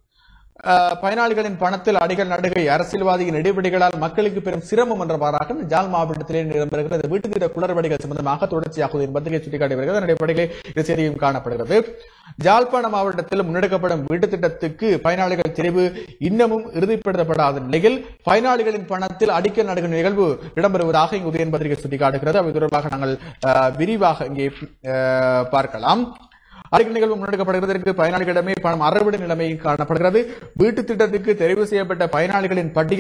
அஹ், பயனாளிகளின் பணத்தில் அடிகள் நடுகை அரசியல்வாதியின் இடைவெளிகளால் மக்களுக்கு பெரும் சிரமம் என்றவாறாக ஜால் மாவட்டத்திலே இடம்பெறுகிறது வீட்டு திட்ட குளறுபடிகள் சம்பந்தமாக தொடர்ச்சியாக உதயன் பத்திரிகை சுட்டிக்காட்டி வருகிறது அதன் அடிப்படையில் இது செய்தியும் காணப்படுகிறது ஜாழ்ப்பாண மாவட்டத்தில் முன்னெடுக்கப்படும் வீட்டு திட்டத்துக்கு பயனாளிகள் தெரிவு இன்னமும் இறுதிப்படுத்தப்படாத நிலையில் பயனாளிகளின் பணத்தில் அடிக்கல் நடுகும் நிகழ்வு இடம்பெறுவதாக இங்கு உதயன் பத்திரிகை சுட்டிக்காட்டுகிறது அவை தொடர்பாக நாங்கள் அஹ், விரிவாக இங்கே அஹ், பார்க்கலாம் அடிக்கல் நிகழ்வு முன்னெடுக்கப்படுவதற்கு பயனாளிகளிடமே பணம் அறவிட நிலைமை காணப்படுகிறது வீட்டு திட்டத்துக்கு தெரிவு செய்யப்பட்ட பயனாளிகளின் பட்டியல்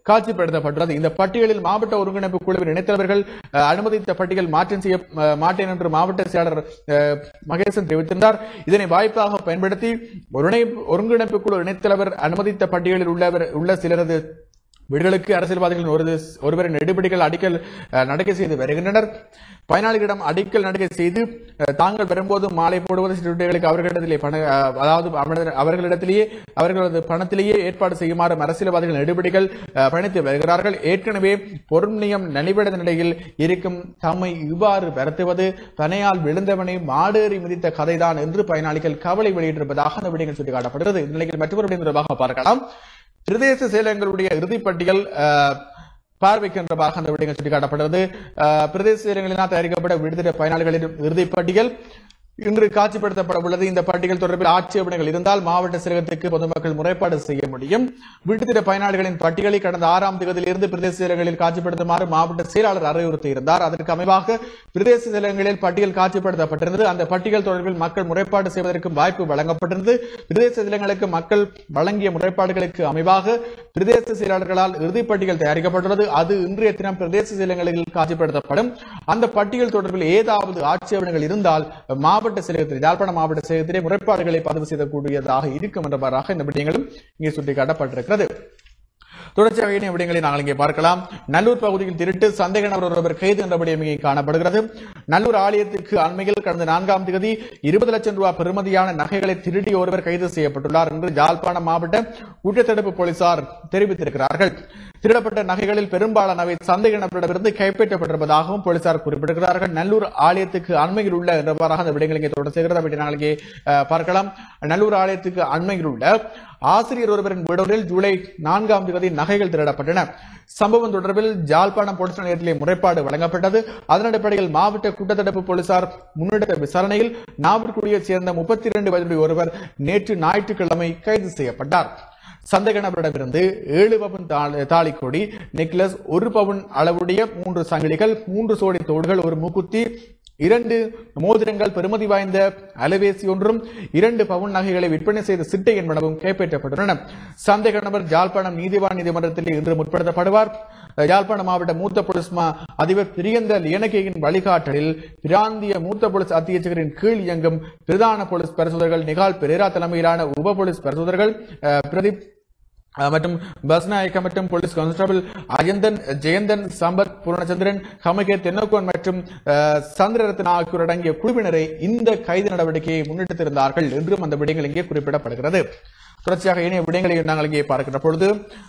காட்சிப்படுத்தப்பட்டுள்ளது இந்த பட்டியலில் மாவட்ட ஒருங்கிணைப்பு குழுவின் இணைத்தலைவர்கள் அஹ், அனுமதித்த பட்டியல் மாற்றம் செய்ய அஹ், மாட்டேன் என்று மாவட்ட செயலாளர் அஹ், மகேசன் தெரிவித்திருந்தார் இதனை வாய்ப்பாக பயன்படுத்தி ஒருங்கிணைப்பு ஒருங்கிணைப்பு குழு இணைத்தலைவர் அனுமதித்த பட்டியலில் உள்ளவர் உள்ள சிலரது வீடுகளுக்கு அரசியல்வாதிகளின் ஒரு ஒருவரின் நெடுபிடிகள் அடிக்கல் அஹ், நடக்கை செய்து வருகின்றனர் பயனாளிகளிடம் அடிக்கல் நடக்கை செய்து அஹ், தாங்கள் வரும்போது மாலை போடுவது சில வீடுகளுக்கு அவர்களிடத்திலே பண அஹ், அதாவது அவர்கள்- அவர்களிடத்திலேயே அவர்களது பணத்திலேயே ஏற்பாடு செய்யுமாறு அரசியல்வாதிகள் நெடுபிடிகள் அஹ், பயணித்து வருகிறார்கள் ஏற்கனவே பொருண்ணியம் நலிவடைந்த நிலையில் இருக்கும் தம்மை இவ்வாறு வருத்துவது பனையால் விழுந்தவனை மாடேறி மிதித்த கதைதான் என்று பயனாளிகள் கவலை வெளியிட்டிருப்பதாக அந்த விடயங்கள் சுட்டிக்காட்டப்படுகிறது இந்த நிலையில் மற்றொரு விடயம் தொடர்பாக பார்க்கலாம் பிரதேச செயலகங்களுடைய இறுதிப்பட்டியல் அஹ், பார்வைக்கின்றதாக அந்த விடயங்கள் சுட்டிக்காட்டப்படுகிறது அஹ், பிரதேச செயலகங்களினால் தயாரிக்கப்பட்ட விடுதலை பயனாளிகளின் இறுதிப்பட்டியல் இன்று காட்சிப்படுத்தப்பட உள்ளது இந்த பட்டியல் தொடர்பில் ஆட்சேபனைகள் இருந்தால் மாவட்ட செயலகத்துக்கு பொதுமக்கள் முறைப்பாடு செய்ய முடியும் விடுதிட பயனாளிகளின் பட்டியலை கடந்த ஆறாம் தேதியிலிருந்து பிரதேச செயலகங்களில் காட்சிப்படுத்துமாறு மாவட்ட செயலாளர் அறிவுறுத்தி இருந்தார் அதற்கு அமைவாக பிரதேச செயலகங்களில் பட்டியல் காட்சிப்படுத்தப்பட்டிருந்தது அந்த பட்டியல் தொடர்பில் மக்கள் முறைப்பாடு செய்வதற்கு வாய்ப்பு வழங்கப்பட்டிருந்தது பிரதேச செயலகங்களுக்கு மக்கள் வழங்கிய முறைப்பாடுகளுக்கு அமைவாக பிரதேச செயலாளர்களால் இறுதிப்பட்டியல் தயாரிக்கப்பட்டுள்ளது அது இன்றைய தினம் பிரதேச செயலகங்களில் காட்சிப்படுத்தப்படும் அந்த பட்டியல் தொடர்பில் ஏதாவது ஆட்சேபனைகள் இருந்தால் மாவட்ட செயலகத்தில் யாழ்ப்பாண மாவட்ட செயலகத்திலே முறைப்பாடுகளை பதிவு செய்யக்கூடியதாக இருக்கும் என்றவாறாக இந்த விடயங்களும் இங்கே சுட்டிக்காட்டப்பட்டிருக்கிறது தொடர்ச்சியாக இனிய விடயங்களை நாங்கள் இங்கே பார்க்கலாம் நல்லூர் பகுதியில் திருட்டு சந்தேக நபர் ஒருவர் கைது என்ற விடயம் இங்கே காணப்படுகிறது நல்லூர் ஆலயத்திற்கு அண்மையில் கடந்த நான்காம் தேதி இருபது லட்சம் ரூபாய் பெறுமதியான நகைகளை திருடிய ஒருவர் கைது செய்யப்பட்டுள்ளார் என்று யாழ்ப்பாணம் மாவட்ட குற்றத்தடுப்பு போலீசார் தெரிவித்திருக்கிறார்கள் திருடப்பட்ட நகைகளில் பெரும்பாலானவை சந்தேக நபரிடமிருந்து கைப்பற்றப்பட்டிருப்பதாகவும் போலீசார் குறிப்பிட்டிருக்கிறார்கள் நல்லூர் ஆலயத்துக்கு அண்மையில் உள்ள என்றவாறாக அந்த விடயங்கள் இங்கே தொடர்ந்து செய்கிறது அப்படி நாங்கள் இங்கே அஹ், பார்க்கலாம் நல்லூர் ஆலயத்துக்கு அண்மையில் உள்ள ஆசிரியர் ஒருவரின் வீடொன்றில் ஜூலை நான்காம் தேதி நகைகள் திருடப்பட்டன சம்பவம் தொடர்பில் ஜாழ்ப்பாணம் போலீஸ் நிலையத்திலே முறைப்பாடு வழங்கப்பட்டது அதன் அடிப்படையில் மாவட்ட குற்றத்தடுப்பு போலீசார் முன்னெடுத்த விசாரணையில் நாவற்குடியைச் சேர்ந்த முப்பத்தி இரண்டு வயதுடைய ஒருவர் நேற்று ஞாயிற்றுக்கிழமை கைது செய்யப்பட்டார் சந்தேக நபரிடமிருந்து ஏழு பவுன் தாள- தாலிக்கொடி நெக்லஸ் ஒரு பவுன் அளவுடைய மூன்று சங்கிலிகள் மூன்று சோடி தோடுகள் ஒரு மூக்குத்தி இரண்டு மோதிரங்கள் பெறுமதி வாய்ந்த அலைபேசி ஒன்றும் இரண்டு பவுன் நகைகளை விற்பனை செய்த சிட்டை என்பனவும் கைப்பற்றப்பட்டுள்ளன சந்தேக நபர் ஜாழ்ப்பாணம் நீதிவான் நீதிமன்றத்தில் இன்று முற்படுத்தப்படுவார் யாழ்ப்பாணம் மாவட்ட மூத்த போலீஸ் மா அதிபர் பிரியந்த லியனகேயின் வழிகாட்டலில் பிராந்திய மூத்த போலீஸ் அத்தியட்சகரின் கீழ் இயங்கும் பிரதான போலீஸ் பரிசோதகர்கள் நிகால் பெரேரா தலைமையிலான உப போலீஸ் பரிசோதகர்கள் அஹ், பிரதீப் அஹ், மற்றும் பஸ்நாயக்க மற்றும் போலீஸ் கான்ஸ்டபிள் அஜந்தன் ஜெயந்தன் சம்பத் பூர்ணச்சந்திரன் கமகே தென்னோகோன் மற்றும் அஹ், சந்திரரத்னா ஆகியோர் அடங்கிய குழுவினரை இந்த கைது நடவடிக்கையை முன்னெடுத்திருந்தார்கள் என்றும் அந்த விடயங்கள் இங்கே குறிப்பிடப்படுகிறது தொடர்ச்சியாக இணைய விடயங்களை நாங்கள் இங்கே பார்க்கிற பொழுது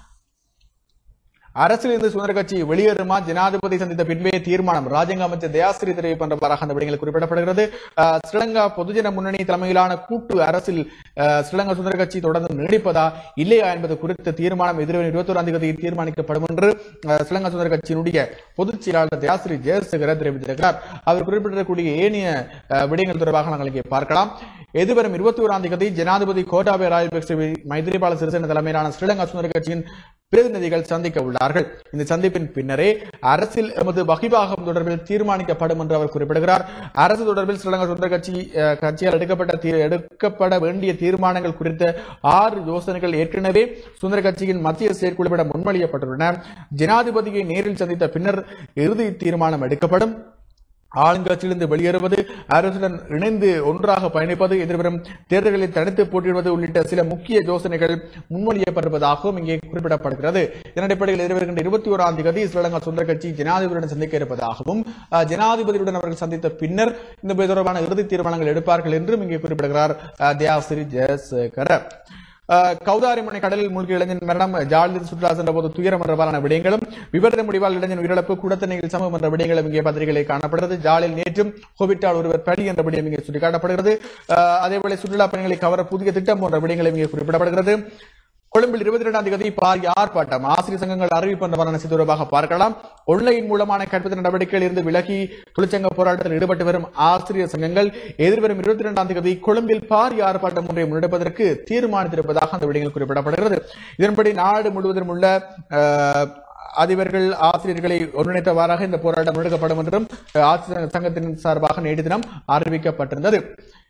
அரசியலிருந்து சுதந்திர கட்சி வெளியேறுமா ஜனாதிபதி சந்தித்த பின்பே தீர்மானம் ராஜாங்க அமைச்சர் தயாஸ்ரீ தெரிவிப்பதாக அந்த விடயங்கள் குறிப்பிடப்படுகிறது அஹ், ஸ்ரீலங்கா பொதுஜன முன்னணி தலைமையிலான கூட்டு அரசில் அஹ், ஸ்ரீலங்கா சுதந்திர கட்சி தொடர்ந்து நீடிப்பதா இல்லையா என்பது குறித்த தீர்மானம் எதிர்வரும் இருபத்தோராம் தேதி தீர்மானிக்கப்படும் என்று அஹ், ஸ்ரீலங்கா சுதந்திர கட்சியினுடைய பொதுச் செயலாளர் தயாஸ்ரீ ஜெயசேகர தெரிவித்திருக்கிறார் அவர் குறிப்பிட்டிருக்கக்கூடிய ஏனைய அஹ், விடயங்கள் தொடர்பாக நாங்கள் இங்கே பார்க்கலாம் எதிர்வரும் இருபத்தி ஓராம் தேதி ஜனாதிபதி கோட்டாபய ராஜபக்சே மைத்ரிபால சிறிசேன தலைமையிலான ஸ்ரீலங்கா சுதந்திர கட்சியின் பிரதிநிதிகள் சந்திக்க உள்ளார்கள் இந்த சந்திப்பின் பின்னரே அரசில் எமது வகிபாகம் தொடர்பில் தீர்மானிக்கப்படும் என்று அவர் குறிப்பிடுகிறார் அரசு தொடர்பில் ஸ்ரீலங்கா சுதந்திர கட்சி அஹ், கட்சியால் எடுக்கப்பட்ட தீ- எடுக்கப்பட வேண்டிய தீர்மானங்கள் குறித்த ஆறு யோசனைகள் ஏற்கனவே சுதந்திர கட்சியின் மத்திய செயற்குழுவிடம் முன்மொழியப்பட்டுள்ளன ஜனாதிபதியை நேரில் சந்தித்த பின்னர் இறுதி தீர்மானம் எடுக்கப்படும் ஆளுங்கட்சியிலிருந்து வெளியேறுவது அரசுடன் இணைந்து ஒன்றாக பயணிப்பது எதிர்வரும் தேர்தல்களில் தனித்து போட்டியிடுவது உள்ளிட்ட சில முக்கிய யோசனைகள் முன்மொழியப்பட்டிருப்பதாகவும் இங்கே குறிப்பிடப்படுகிறது இதன் அடிப்படையில் எதிர்வருகின்ற இருபத்தி ஓராம் தேதி ஸ்ரீலங்கா சுதந்திர கட்சி ஜனாதிபதியுடன் சந்திக்க இருப்பதாகவும் அஹ், ஜனாதிபதியுடன் அவர்கள் சந்தித்த பின்னர் இந்த தொடர்பான இறுதி தீர்மானங்கள் எடுப்பார்கள் என்றும் இங்கே குறிப்பிடுகிறார் அஹ், தயாசிரி ஜெயசேகர அஹ், கௌதாரிமனை கடலில் மூழ்கி இளைஞன் மரணம் ஜாலில் சுற்றுலா சென்ற போது துயரம் என்றவாறான விடயங்களும் விபரீத முடிவால் இளைஞன் உயிரிழப்பு கூடத்தனையில் சமம் என்ற விடயங்களும் இங்கே பத்திரிகைகளில் காணப்படுகிறது ஜாலில் நேற்றும் கோவிட்டால் ஒருவர் பலி என்ற விடயம் இங்கே சுட்டிக்காட்டப்படுகிறது அஹ், அதேவேளை சுற்றுலா பயணிகளை கவர புதிய திட்டம் போன்ற விடயங்களும் இங்கே குறிப்பிடப்படுகிறது கொழும்பில் இருபத்தி இரண்டாம் தேதி பாரிய ஆர்ப்பாட்டம் ஆசிரியர் சங்கங்கள் அறிவிப்பு என்ற வரணசி தொடர்பாக பார்க்கலாம் ஒன்லைன் மூலமான கற்பித்த நடவடிக்கையில் இருந்து விலகி தொழிற்சங்க போராட்டத்தில் ஈடுபட்டு வரும் ஆசிரியர் சங்கங்கள் எதிர்வரும் இருபத்தி இரண்டாம் தேதி கொழும்பில் பாரிய ஆர்ப்பாட்டம் ஒன்றை முன்னெடுப்பதற்கு தீர்மானித்திருப்பதாக அந்த விடயங்கள் குறிப்பிடப்படுகிறது இதன்படி நாடு முழுவதும் உள்ள அஹ், அதிபர்கள் ஆசிரியர்களை ஒருங்கிணைத்தவாறாக இந்த போராட்டம் முன்னெடுக்கப்படும் என்றும் அஹ், ஆசிரியர் சங்கத்தின் சார்பாக நேற்று தினம் அறிவிக்கப்பட்டிருந்தது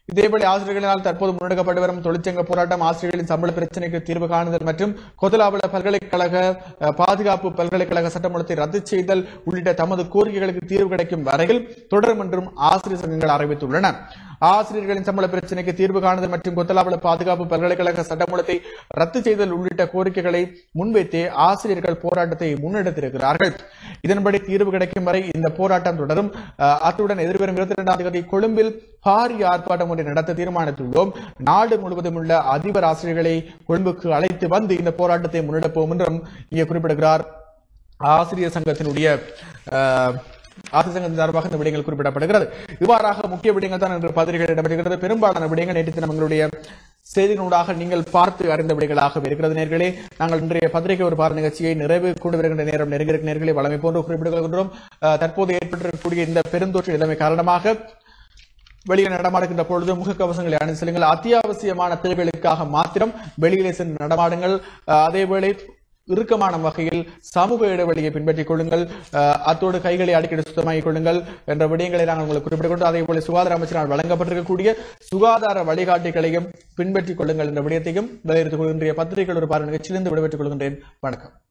இதேபோல ஆசிரியர்களால் தற்போது முன்னெடுக்கப்பட்டு வரும் தொழிற்சங்க போராட்டம் ஆசிரியர்களின் சம்பள பிரச்சினைக்கு தீர்வு காணுதல் மற்றும் கொதலாவள பல்கலைக்கழக அஹ், பாதுகாப்பு பல்கலைக்கழக சட்டமூலத்தை ரத்து செய்தல் உள்ளிட்ட தமது கோரிக்கைகளுக்கு தீர்வு கிடைக்கும் வரையில் தொடரும் என்றும் ஆசிரியர் சங்கங்கள் அறிவித்துள்ளன ஆசிரியர்களின் சம்பள பிரச்சினைக்கு தீர்வு காணுதல் மற்றும் கொத்தலாவள பாதுகாப்பு பல்கலைக்கழக சட்டமூலத்தை ரத்து செய்தல் உள்ளிட்ட கோரிக்கைகளை முன்வைத்தே ஆசிரியர்கள் போராட்டத்தை முன்னெடுத்திருக்கிறார்கள் இதன்படி தீர்வு கிடைக்கும் வரை இந்த போராட்டம் தொடரும் அஹ், அத்துடன் எதிர்வரும் இருபத்தி இரண்டாம் தேதி கொழும்பில் பாரிய ஆர்ப்பாட்டம் ஒன்றை நடத்த தீர்மானித்துள்ளோம் நாடு முழுவதும் உள்ள அதிபர் ஆசிரியர்களை கொழும்புக்கு அழைத்து வந்து இந்த போராட்டத்தை முன்னெடுப்போம் என்றும் இங்கே குறிப்பிடுகிறார் ஆசிரியர் சங்கத்தினுடைய அஹ், ஆசிரியர் சங்கத்தின் சார்பாக இந்த விடயங்கள் குறிப்பிடப்படுகிறது இவ்வாறாக முக்கிய விடயங்கள் தான் இன்று பத்திரிகைகள் இடம்பெறுகிறது பெரும்பாலான விடயங்கள் நேற்று தினம் எங்களுடைய செய்திகளூடாக நீங்கள் பார்த்து அறிந்த விடைகளாக இருக்கிறது நேர்களே நாங்கள் இன்றைய பத்திரிகை ஒரு பார நிகழ்ச்சியை நிறைவு கொண்டு வருகின்ற நேரம் நெருங்கியிருக்க நேர்களை வளமை போன்று குறிப்பிடுகின்றோம் அஹ், தற்போது ஏற்பட்டிருக்கக்கூடிய இந்த பெருந்தொற்று நிலைமை காரணமாக வெளியே நடமாடுகின்ற பொழுது முகக்கவசங்களை அணிந்து செல்லுங்கள் அத்தியாவசியமான தேவைகளுக்காக மாத்திரம் வெளியிலே சென்று நடமாடுங்கள் அஹ், அதேவேளை இறுக்கமான வகையில் சமூக இடைவெளியை பின்பற்றிக் கொள்ளுங்கள் அஹ், அத்தோடு கைகளை அடிக்கடி சுத்தமாக்கிக் கொள்ளுங்கள் என்ற விடயங்களை நாங்கள் உங்களுக்கு குறிப்பிட்டுக் கொண்டு அதே போல சுகாதார அமைச்சரால் வழங்கப்பட்டிருக்கக்கூடிய சுகாதார வழிகாட்டிகளையும் பின்பற்றிக் கொள்ளுங்கள் என்ற விடயத்தையும் வலியுறுத்திக் கொள்கின்ற பத்திரிகைகள் ஒரு பார்வை நிகழ்ச்சியிலிருந்து விடைபெற்றுக் கொள்கின்றேன் வணக்கம்